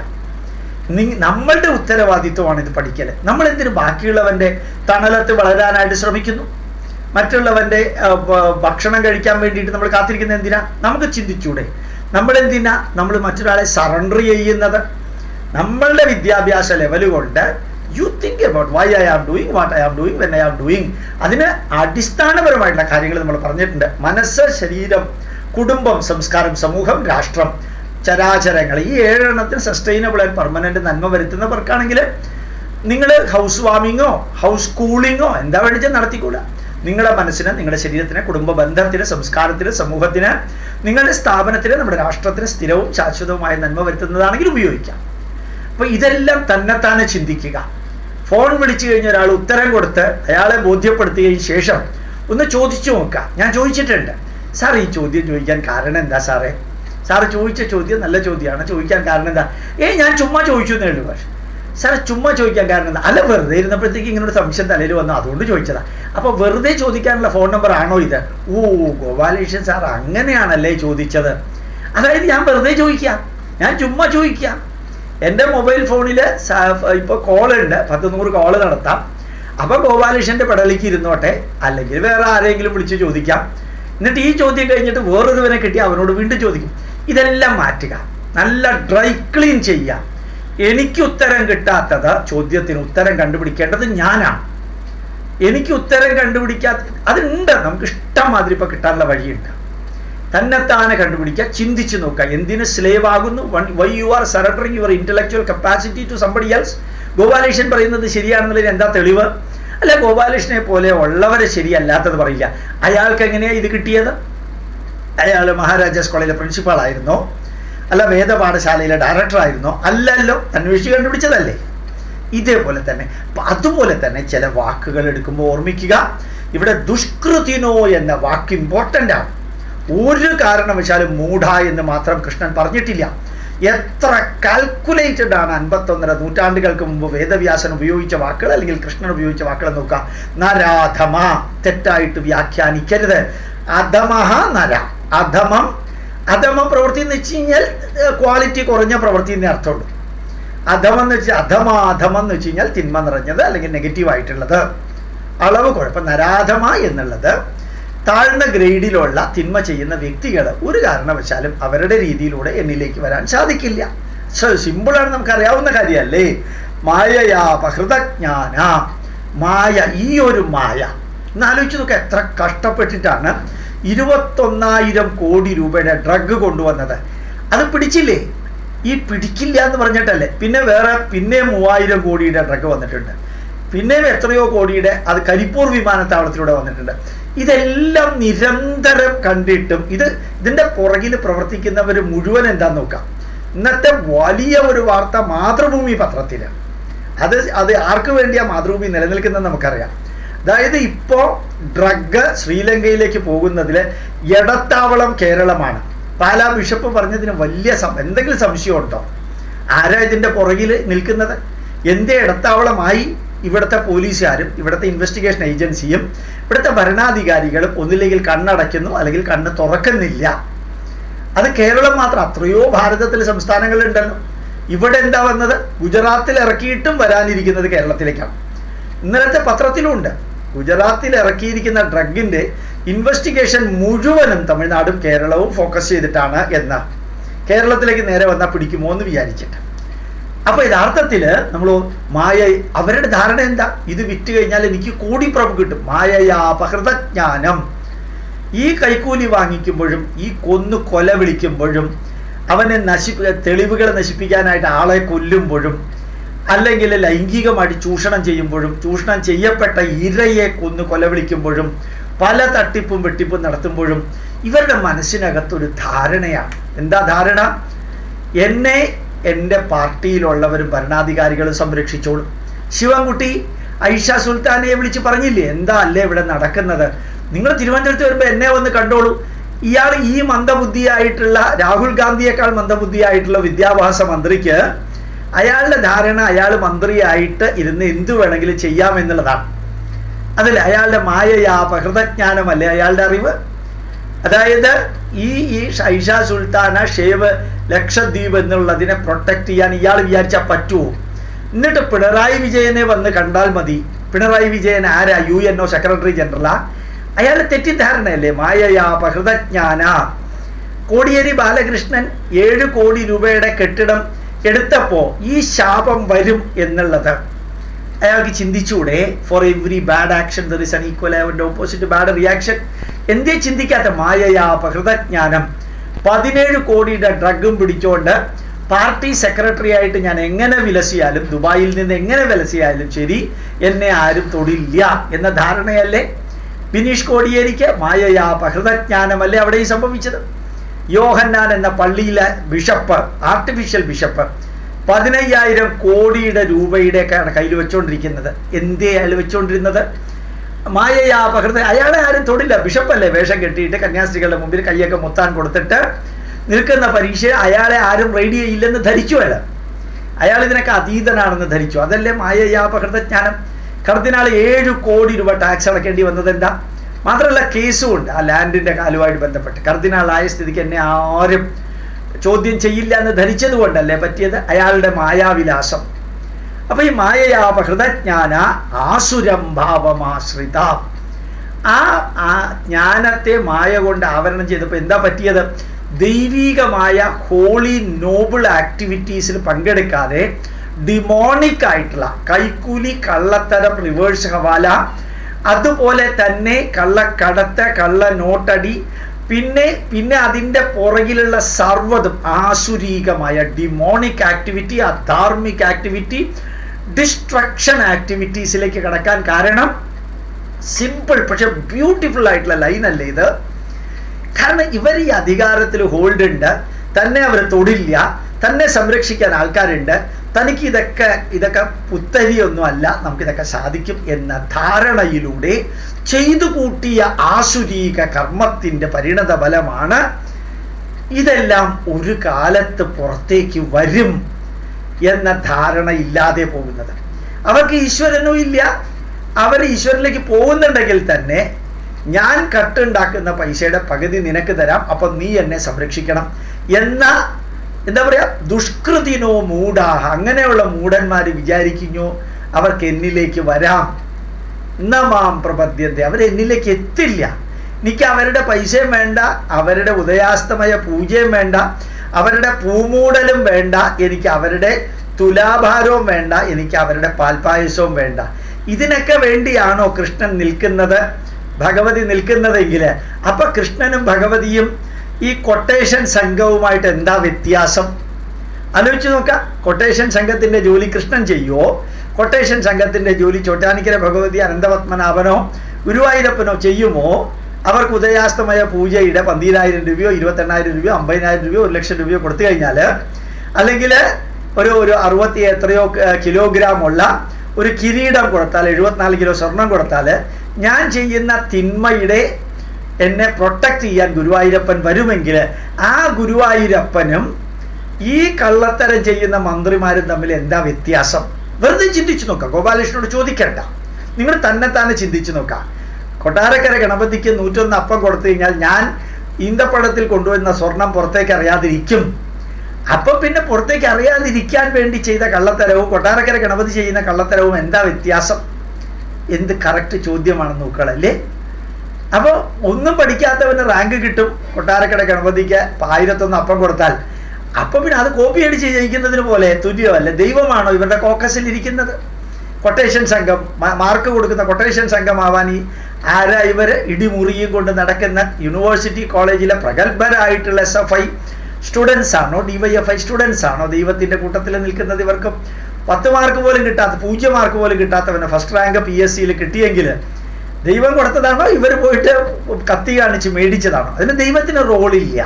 [SPEAKER 1] നമ്മളുടെ ഉത്തരവാദിത്വമാണ് ഇത് പഠിക്കൽ നമ്മൾ എന്തിനു ബാക്കിയുള്ളവൻ്റെ തണലത്ത് വളരാനായിട്ട് ശ്രമിക്കുന്നു മറ്റുള്ളവൻ്റെ ഭക്ഷണം കഴിക്കാൻ വേണ്ടിയിട്ട് നമ്മൾ കാത്തിരിക്കുന്നത് എന്തിനാ നമുക്ക് ചിന്തിച്ചൂടെ നമ്മൾ എന്തിനാ നമ്മൾ മറ്റൊരാളെ സറണ്ടർ ചെയ്യുന്നത് നമ്മളുടെ വിദ്യാഭ്യാസ ലെവൽ കൊണ്ട് you think about why I am doing what I am doing when I am doing അതിന് അടിസ്ഥാനപരമായിട്ടുള്ള കാര്യങ്ങൾ നമ്മൾ പറഞ്ഞിട്ടുണ്ട് മനസ്സ് ശരീരം കുടുംബം സംസ്കാരം സമൂഹം രാഷ്ട്രം ചരാചരങ്ങൾ ഈ ഏഴെണ്ണത്തിന് സസ്റ്റൈനബിൾ ആൻഡ് പെർമനന്റ് നന്മ വരുത്തുന്നവർക്കാണെങ്കിൽ നിങ്ങൾ ഹൗസ് വാമിങ്ങോ ഹൗസ് കൂളിങ്ങോ എന്താ വേണ്ടിച്ചാൽ നടത്തിക്കൂടാ നിങ്ങളുടെ മനസ്സിന് നിങ്ങളുടെ ശരീരത്തിന് കുടുംബ ബന്ധത്തിന് സംസ്കാരത്തിന് സമൂഹത്തിന് നിങ്ങളുടെ സ്ഥാപനത്തിന് നമ്മുടെ രാഷ്ട്രത്തിന് സ്ഥിരവും ശാശ്വതവുമായ നന്മ വരുത്തുന്നതാണെങ്കിൽ ഉപയോഗിക്കാം അപ്പോൾ ഇതെല്ലാം തന്നെത്താനെ ചിന്തിക്കുക ഫോൺ വിളിച്ചു കഴിഞ്ഞ ഒരാൾ ഉത്തരം കൊടുത്ത് അയാളെ ബോധ്യപ്പെടുത്തിയതിന് ശേഷം ഒന്ന് ചോദിച്ചു നോക്കുക ഞാൻ ചോദിച്ചിട്ടുണ്ട് സാർ ഈ ചോദ്യം ചോദിക്കാൻ കാരണം എന്താ സാറേ സാറ് ചോദിച്ച ചോദ്യം നല്ല ചോദ്യമാണ് ചോദിക്കാൻ കാരണം എന്താ ഏ ഞാൻ ചുമ്മാ ചോദിച്ചു എന്നേ ഉള്ളൂ പക്ഷേ സാറ് ചുമ്മാ ചോദിക്കാൻ കാരണം എന്താ അല്ല വെറുതെ ഇരുന്നപ്പോഴത്തേക്ക് ഇങ്ങനെ ഒരു സംശയം തലയിൽ വന്നു അതുകൊണ്ട് ചോദിച്ചതാ അപ്പോൾ വെറുതെ ചോദിക്കാനുള്ള ഫോൺ നമ്പർ ആണോ ഇത് ഓ ഗോപാലകൃഷ്ണൻ സാർ അങ്ങനെയാണല്ലേ ചോദിച്ചത് അതായത് ഞാൻ വെറുതെ ചോദിക്കാം ഞാൻ ചുമ്മാ ചോദിക്കാം എൻ്റെ മൊബൈൽ ഫോണിൽ ഇപ്പോൾ കോളുണ്ട് പത്ത് നൂറ് കോള് നടത്താം അപ്പോൾ ഗോപാലകൃഷ്ണൻ്റെ പെടലിക്ക് ഇരുന്നോട്ടെ അല്ലെങ്കിൽ വേറെ ആരെങ്കിലും വിളിച്ച് ചോദിക്കാം എന്നിട്ട് ഈ ചോദ്യം കഴിഞ്ഞിട്ട് വേറൊരുവനെ കിട്ടി അവനോട് വീണ്ടും ചോദിക്കും ഇതെല്ലാം മാറ്റുക നല്ല ഡ്രൈ ക്ലീൻ ചെയ്യുക എനിക്ക് ഉത്തരം കിട്ടാത്തത് ചോദ്യത്തിന് ഉത്തരം കണ്ടുപിടിക്കേണ്ടത് ഞാനാണ് എനിക്ക് ഉത്തരം കണ്ടുപിടിക്കാത്ത അതുണ്ട് നമുക്ക് ഇഷ്ടം മാതിരി ഇപ്പൊ കിട്ടാനുള്ള വഴിയുണ്ട് തന്നെത്താനെ കണ്ടുപിടിക്കുക ചിന്തിച്ചു നോക്കുക എന്തിന് സ്ലേവ് ആകുന്നു why you are surrendering your intellectual capacity to somebody else Gopalakrishnan പറയുന്നത് ശരിയാണെന്നുള്ളതിന് എന്താ തെളിവ് അല്ല ഗോപാലകൃഷ്ണനെ പോലെ ഉള്ളവരെ ശരിയല്ലാത്തത് പറയില്ല അയാൾക്ക് എങ്ങനെയാണ് ഇത് കിട്ടിയത് അയാൾ മഹാരാജാസ് കോളേജിലെ പ്രിൻസിപ്പാൾ ആയിരുന്നോ അല്ല വേദപാഠശാലയിലെ ഡയറക്ടർ ആയിരുന്നോ അല്ലല്ലോ അന്വേഷിച്ച് കണ്ടുപിടിച്ചതല്ലേ ഇതേപോലെ തന്നെ അതുപോലെ തന്നെ ചില വാക്കുകൾ എടുക്കുമ്പോൾ ഓർമ്മിക്കുക ഇവിടെ ദുഷ്കൃതിനോ എന്ന വാക്ക് ഇമ്പോർട്ടൻ്റ് ആണ് ഒരു കാരണവശാലും മൂഢ എന്ന് മാത്രം കൃഷ്ണൻ പറഞ്ഞിട്ടില്ല എത്ര കാൽക്കുലേറ്റഡ് ആണ് അൻപത്തൊന്നര നൂറ്റാണ്ടുകൾക്ക് മുമ്പ് വേദവ്യാസൻ ഉപയോഗിച്ച വാക്കുകൾ അല്ലെങ്കിൽ കൃഷ്ണൻ ഉപയോഗിച്ച വാക്കുകൾ നോക്കുക നരാധമ തെറ്റായിട്ട് വ്യാഖ്യാനിക്കരുത് അധമഹ നര അധമം അധമ പ്രവൃത്തി എന്ന് വെച്ച് കഴിഞ്ഞാൽ ക്വാളിറ്റി കുറഞ്ഞ പ്രവൃത്തി എന്നേ അർത്ഥമുള്ളൂ അധമം എന്ന് വെച്ചാൽ അധമ അധമം എന്ന് വെച്ച് കഴിഞ്ഞാൽ തിന്മ നിറഞ്ഞത് അല്ലെങ്കിൽ നെഗറ്റീവ് ആയിട്ടുള്ളത് അളവ് കുഴപ്പം നരാധമ എന്നുള്ളത് താഴ്ന്ന ഗ്രേഡിലുള്ള തിന്മ ചെയ്യുന്ന വ്യക്തികൾ ഒരു കാരണവശാലും അവരുടെ രീതിയിലൂടെ എന്നിലേക്ക് വരാൻ സാധിക്കില്ല സിമ്പിളാണ് നമുക്ക് അറിയാവുന്ന കാര്യമല്ലേ മായയാ പഹൃതജ്ഞാന മായ ഈ ഒരു മായ എന്നാലോചിച്ച് നോക്കുക എത്ര കഷ്ടപ്പെട്ടിട്ടാണ് ഇരുപത്തൊന്നായിരം കോടി രൂപയുടെ ഡ്രഗ് കൊണ്ടുവന്നത് അത് പിടിച്ചില്ലേ ഈ പിടിക്കില്ല എന്ന് പറഞ്ഞിട്ടല്ലേ പിന്നെ വേറെ പിന്നെ മൂവായിരം കോടിയുടെ ഡ്രഗ് വന്നിട്ടുണ്ട് പിന്നെയും എത്രയോ കോടിയുടെ അത് കരിപ്പൂർ വിമാനത്താവളത്തിലൂടെ വന്നിട്ടുണ്ട് ഇതെല്ലാം നിരന്തരം കണ്ടിട്ടും ഇത് ഇതിൻ്റെ പുറകിൽ പ്രവർത്തിക്കുന്നവർ മുഴുവൻ എന്താന്ന് നോക്കാം ഇന്നത്തെ വലിയ ഒരു വാർത്ത മാതൃഭൂമി പത്രത്തിൽ അത് അത് ആർക്ക് വേണ്ടിയാണ് മാതൃഭൂമി നിലനിൽക്കുന്നത് നമുക്കറിയാം അതായത് ഇപ്പോൾ ഡ്രഗ് ശ്രീലങ്കയിലേക്ക് പോകുന്നതിൽ ഇടത്താവളം കേരളമാണ് പാലാ ബിഷപ്പ് പറഞ്ഞതിന് വലിയ സം എന്തെങ്കിലും സംശയമുണ്ടോ ആരാ ഇതിൻ്റെ പുറകിൽ നിൽക്കുന്നത് എന്തേ ഇടത്താവളമായി ഇവിടുത്തെ പോലീസുകാരും ഇവിടുത്തെ ഇൻവെസ്റ്റിഗേഷൻ ഏജൻസിയും ഇവിടുത്തെ ഭരണാധികാരികളും ഒന്നില്ലെങ്കിൽ കണ്ണടയ്ക്കുന്നു അല്ലെങ്കിൽ കണ്ണ് തുറക്കുന്നില്ല അത് കേരളം മാത്രം അത്രയോ ഭാരതത്തിൽ സംസ്ഥാനങ്ങളുണ്ടല്ലോ ഇവിടെ എന്താ വന്നത് ഗുജറാത്തിൽ ഇറക്കിയിട്ടും വരാനിരിക്കുന്നത് കേരളത്തിലേക്കാണ് ഇന്നലത്തെ പത്രത്തിലുമുണ്ട് ഗുജറാത്തിൽ ഇറക്കിയിരിക്കുന്ന ഡ്രഗിൻ്റെ ഇൻവെസ്റ്റിഗേഷൻ മുഴുവനും തമിഴ്നാടും കേരളവും ഫോക്കസ് ചെയ്തിട്ടാണ് എന്ന് കേരളത്തിലേക്ക് നേരെ വന്നാൽ പിടിക്കുമോ എന്ന് വിചാരിച്ചിട്ട് അപ്പോൾ യഥാർത്ഥത്തിൽ നമ്മൾ മായ അവരുടെ ധാരണ എന്താ ഇത് വിറ്റ് കഴിഞ്ഞാൽ എനിക്ക് കോടിപ്രഭു കിട്ടും മായയാ അപഹൃതജ്ഞാനം ഈ കൈക്കൂലി വാങ്ങിക്കുമ്പോഴും ഈ കൊന്നു കൊല വിളിക്കുമ്പോഴും അവനെ നശിപ്പി തെളിവുകൾ നശിപ്പിക്കാനായിട്ട് ആളെ കൊല്ലുമ്പോഴും അല്ലെങ്കിൽ ലൈംഗികമായിട്ട് ചൂഷണം ചെയ്യുമ്പോഴും ചൂഷണം ചെയ്യപ്പെട്ട ഇരയെ കൊന്നു കൊല വിളിക്കുമ്പോഴും പല തട്ടിപ്പും വെട്ടിപ്പും നടത്തുമ്പോഴും ഇവരുടെ മനസ്സിനകത്തൊരു ധാരണയാണ് എന്താ ധാരണ എന്നെ എൻ്റെ പാർട്ടിയിലുള്ളവരും ഭരണാധികാരികളും സംരക്ഷിച്ചോളും ശിവൻകുട്ടി ഐഷ സുൽത്താനയെ വിളിച്ച് പറഞ്ഞില്ലേ എന്താ അല്ലേ ഇവിടെ നടക്കുന്നത് നിങ്ങൾ തിരുവനന്തപുരത്ത് വരുമ്പോൾ എന്നെ വന്ന് കണ്ടോളൂ ഇയാൾ ഈ മന്ദബുദ്ധിയായിട്ടുള്ള രാഹുൽ ഗാന്ധിയേക്കാൾ മന്ദബുദ്ധിയായിട്ടുള്ള വിദ്യാഭ്യാസ മന്ത്രിക്ക് അയാളുടെ ധാരണ അയാൾ മന്ത്രിയായിട്ട് ഇരുന്ന് എന്തു വേണമെങ്കിലും ചെയ്യാമെന്നുള്ളതാണ് അതല്ലേ അയാളുടെ മായയാ പ്രകൃതജ്ഞാനമല്ലേ അയാളുടെ അറിവ് അതായത് ഈ ഈ ഐഷ സുൽത്താന ഷേവ് ലക്ഷദ്വീപ് എന്നുള്ളതിനെ പ്രൊട്ടക്ട് ചെയ്യാൻ ഇയാൾ വിചാരിച്ചാൽ പറ്റുമോ എന്നിട്ട് പിണറായി വിജയനെ വന്ന് കണ്ടാൽ മതി പിണറായി വിജയൻ ആരാ യു എൻ ഒ സെക്രട്ടറി ജനറലാ അയാളുടെ തെറ്റിദ്ധാരണയല്ലേ മായയാ പ്രകൃതജ്ഞാന കോടിയേരി ബാലകൃഷ്ണൻ ഏഴ് കോടി രൂപയുടെ കെട്ടിടം എടുത്തപ്പോൾ ഈ ശാപം വരും എന്നുള്ളത് അയാൾക്ക് ചിന്തിച്ചൂടെ for every bad action there is an equal അവൻ്റെ ഓപ്പോസിറ്റ് ബാഡ് റിയാക്ഷൻ എന്തേ ചിന്തിക്കാത്ത മായയാ പ്രകൃതജ്ഞാനം പതിനേഴ് കോടിയുടെ ഡ്രഗും പിടിച്ചുകൊണ്ട് പാർട്ടി സെക്രട്ടറി ആയിട്ട് ഞാൻ എങ്ങനെ വിലസിയാലും ദുബായിൽ നിന്ന് എങ്ങനെ വിലസിയാലും ശരി എന്നെ ആരും തൊടില്ല എന്ന ധാരണയല്ലേ ബിനീഷ് കോടിയേരിക്ക് മായയാ പ്രകൃതജ്ഞാനമല്ലേ അവിടെ ഈ സംഭവിച്ചത് യോഹന്നാൻ എന്ന പള്ളിയിലെ ബിഷപ്പ് ആർട്ടിഫിഷ്യൽ ബിഷപ്പ് പതിനയ്യായിരം കോടിയുടെ രൂപയുടെ കയ്യിൽ വെച്ചുകൊണ്ടിരിക്കുന്നത് എന്തേ അയാൾ വെച്ചുകൊണ്ടിരുന്നത് മായയാ പകർന്ന് അയാളെ ആരും തൊടില്ല ബിഷപ്പല്ലേ വേഷം കെട്ടിയിട്ട് കന്യാസ്ത്രീകളുടെ മുമ്പിൽ കൈയൊക്കെ മുത്താൻ കൊടുത്തിട്ട് നിൽക്കുന്ന പരീക്ഷ അയാളെ ആരും റെഡി ചെയ്യില്ലെന്ന് ധരിച്ചു അയാൾ അയാൾ ഇതിനൊക്കെ അതീതനാണെന്ന് ധരിച്ചു അതല്ലേ മായയാ പകർത്തജ്ഞാനം കർദിനാൾ ഏഴ് കോടി രൂപ ടാക്സ് അടക്കേണ്ടി വന്നത് എന്താ മാത്രമല്ല കേസും ഉണ്ട് ആ ലാൻഡിൻ്റെ കാലുമായിട്ട് ബന്ധപ്പെട്ട് കർദിനാളായ സ്ഥിതിക്ക് എന്നെ ആരും ചോദ്യം ചെയ്യില്ല എന്ന് ധരിച്ചത് കൊണ്ടല്ലേ പറ്റിയത് അയാളുടെ മായാവിലാസം അപ്പൊ ഈ മായയാ ഹൃദജ്ഞാന ആസുരം ഭാവമാശ്രിത ആ ആ ജ്ഞാനത്തെ മായ കൊണ്ട് ആവരണം ചെയ്തപ്പോൾ എന്താ പറ്റിയത് ദൈവീകമായ ഹോളി നോബിൾ ആക്ടിവിറ്റീസിൽ പങ്കെടുക്കാതെ ഡിമോണിക് ആയിട്ടുള്ള കൈക്കൂലി കള്ളത്തരം റിവേഴ്സ് ഹവാല അതുപോലെ തന്നെ കള്ളക്കടത്ത് കള്ള നോട്ടടി പിന്നെ പിന്നെ അതിൻ്റെ പുറകിലുള്ള സർവ്വതും ആസുരീകമായ ഡിമോണിക് ആക്ടിവിറ്റി അധാർമിക് ആക്ടിവിറ്റി ഡിസ്ട്രക്ഷൻ ആക്ടിവിറ്റീസിലേക്ക് കടക്കാൻ കാരണം സിമ്പിൾ പക്ഷെ ബ്യൂട്ടിഫുൾ ആയിട്ടുള്ള ലൈനല്ലേ ഇത് കാരണം ഇവർ ഈ അധികാരത്തിൽ ഹോൾഡ് ഉണ്ട് തന്നെ അവർ തൊടില്ല തന്നെ സംരക്ഷിക്കാൻ ആൾക്കാരുണ്ട് തനിക്ക് ഇതൊക്കെ ഇതൊക്കെ പുത്തരിയൊന്നും അല്ല നമുക്കിതൊക്കെ സാധിക്കും എന്ന ധാരണയിലൂടെ ചെയ്തു കൂട്ടിയ ആസുരീക കർമ്മത്തിൻ്റെ പരിണത ഫലമാണ് ഇതെല്ലാം ഒരു കാലത്ത് പുറത്തേക്ക് വരും എന്ന ധാരണ ഇല്ലാതെ പോകുന്നത് അവർക്ക് ഈശ്വരനും ഇല്ല അവർ ഈശ്വരനിലേക്ക് പോകുന്നുണ്ടെങ്കിൽ തന്നെ ഞാൻ കട്ടുണ്ടാക്കുന്ന പൈസയുടെ പകുതി നിനക്ക് തരാം അപ്പം നീ എന്നെ സംരക്ഷിക്കണം എന്ന എന്താ പറയുക ദുഷ്കൃതിനോ മൂടാഹ അങ്ങനെയുള്ള മൂടന്മാർ വിചാരിക്കുന്നു അവർക്ക് എന്നിലേക്ക് വരാം നമാം പ്രപദ്യത്തെ അവർ എന്നിലേക്ക് എത്തില്ല എനിക്ക് അവരുടെ പൈസയും വേണ്ട അവരുടെ ഉദയാസ്തമയ പൂജയും വേണ്ട അവരുടെ പൂമൂടലും വേണ്ട എനിക്ക് അവരുടെ തുലാഭാരവും വേണ്ട എനിക്ക് അവരുടെ പാൽപ്പായസവും വേണ്ട ഇതിനൊക്കെ വേണ്ടിയാണോ കൃഷ്ണൻ നിൽക്കുന്നത് ഭഗവതി നിൽക്കുന്നതെങ്കിൽ അപ്പൊ കൃഷ്ണനും ഭഗവതിയും ഈ കൊട്ടേഷൻ സംഘവുമായിട്ട് എന്താ വ്യത്യാസം ആലോചിച്ച് നോക്കാം കൊട്ടേഷൻ സംഘത്തിന്റെ ജോലി കൃഷ്ണൻ ചെയ്യുമോ കൊട്ടേഷൻ സംഘത്തിന്റെ ജോലി ചോട്ടാനിക്കര ഭഗവതി അനന്തപത്മനാഭനോ ഗുരുവായൂരപ്പനോ ചെയ്യുമോ അവർക്ക് ഉദയാസ്തമയ പൂജയുടെ പന്തിരായിരം രൂപയോ ഇരുപത്തെണ്ണായിരം രൂപയോ അമ്പതിനായിരം രൂപയോ ഒരു ലക്ഷം രൂപയോ കൊടുത്തു കഴിഞ്ഞാൽ അല്ലെങ്കിൽ ഒരു ഒരു അറുപത്തി എത്രയോ കിലോഗ്രാം ഉള്ള ഒരു കിരീടം കൊടുത്താൽ എഴുപത്തിനാല് കിലോ സ്വർണം കൊടുത്താൽ ഞാൻ ചെയ്യുന്ന തിന്മയുടെ എന്നെ പ്രൊട്ടക്റ്റ് ചെയ്യാൻ ഗുരുവായൂരപ്പൻ വരുമെങ്കിൽ ആ ഗുരുവായൂരപ്പനും ഈ കള്ളത്തരം ചെയ്യുന്ന മന്ത്രിമാരും തമ്മിൽ എന്താ വ്യത്യാസം വെറുതെ ചിന്തിച്ചു നോക്കാം ഗോപാലകൃഷ്ണനോട് ചോദിക്കണ്ട നിങ്ങൾ തന്നെ തന്നെ ചിന്തിച്ചു നോക്കാം കൊട്ടാരക്കര ഗണപതിക്ക് നൂറ്റൊന്ന് അപ്പം കൊടുത്തു കഴിഞ്ഞാൽ ഞാൻ ഈന്തപ്പഴത്തിൽ കൊണ്ടുവരുന്ന സ്വർണം പുറത്തേക്ക് അറിയാതിരിക്കും അപ്പൊ പിന്നെ പുറത്തേക്ക് അറിയാതിരിക്കാൻ വേണ്ടി ചെയ്ത കള്ളത്തരവും കൊട്ടാരക്കര ഗണപതി ചെയ്യുന്ന കള്ളത്തരവും എന്താ വ്യത്യാസം എന്ത് കറക്റ്റ് ചോദ്യമാണെന്ന് നോക്കളല്ലേ അപ്പോൾ ഒന്നും പഠിക്കാത്തവന് റാങ്ക് കിട്ടും കൊട്ടാരക്കര ഗണപതിക്ക് ആയിരത്തൊന്ന് അപ്പം കൊടുത്താൽ അപ്പൊ പിന്നെ അത് കോപ്പി അടിച്ച് ജയിക്കുന്നതിന് പോലെ തുല്യമല്ല ദൈവമാണോ ഇവരുടെ കോക്കസിൽ ഇരിക്കുന്നത് കൊട്ടേഷൻ സംഘം മാർക്ക് കൊടുക്കുന്ന കൊട്ടേഷൻ സംഘമാവാൻ ഈ ആരാ ഇവര് ഇടിമുറിയും കൊണ്ട് നടക്കുന്ന യൂണിവേഴ്സിറ്റി കോളേജിലെ പ്രഗത്ഭരായിട്ടുള്ള എസ് എഫ് ഐ സ്റ്റുഡൻസ് ആണോ ഡിവൈഎഫ്ഐ സ്റ്റുഡൻസ് ആണോ ദൈവത്തിന്റെ കൂട്ടത്തിൽ നിൽക്കുന്നത് ഇവർക്ക് പത്ത് മാർക്ക് പോലും കിട്ടാത്ത പൂജ്യം മാർക്ക് പോലും കിട്ടാത്തവന് ഫസ്റ്റ് റാങ്ക് പി എസ് സിയിൽ കിട്ടിയെങ്കിൽ ദൈവം കൊടുത്തതാണോ ഇവർ പോയിട്ട് കത്തി കാണിച്ച് മേടിച്ചതാണോ അതിന് ദൈവത്തിന് റോളില്ല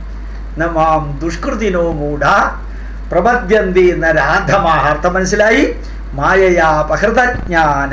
[SPEAKER 1] നമാം ദുഷ്കൃതിനോ മൂഢ പ്രപദ്യന്തി എന്ന രാധമാഹ അർത്ഥം മനസ്സിലായി മായയാ പഹൃതജ്ഞാന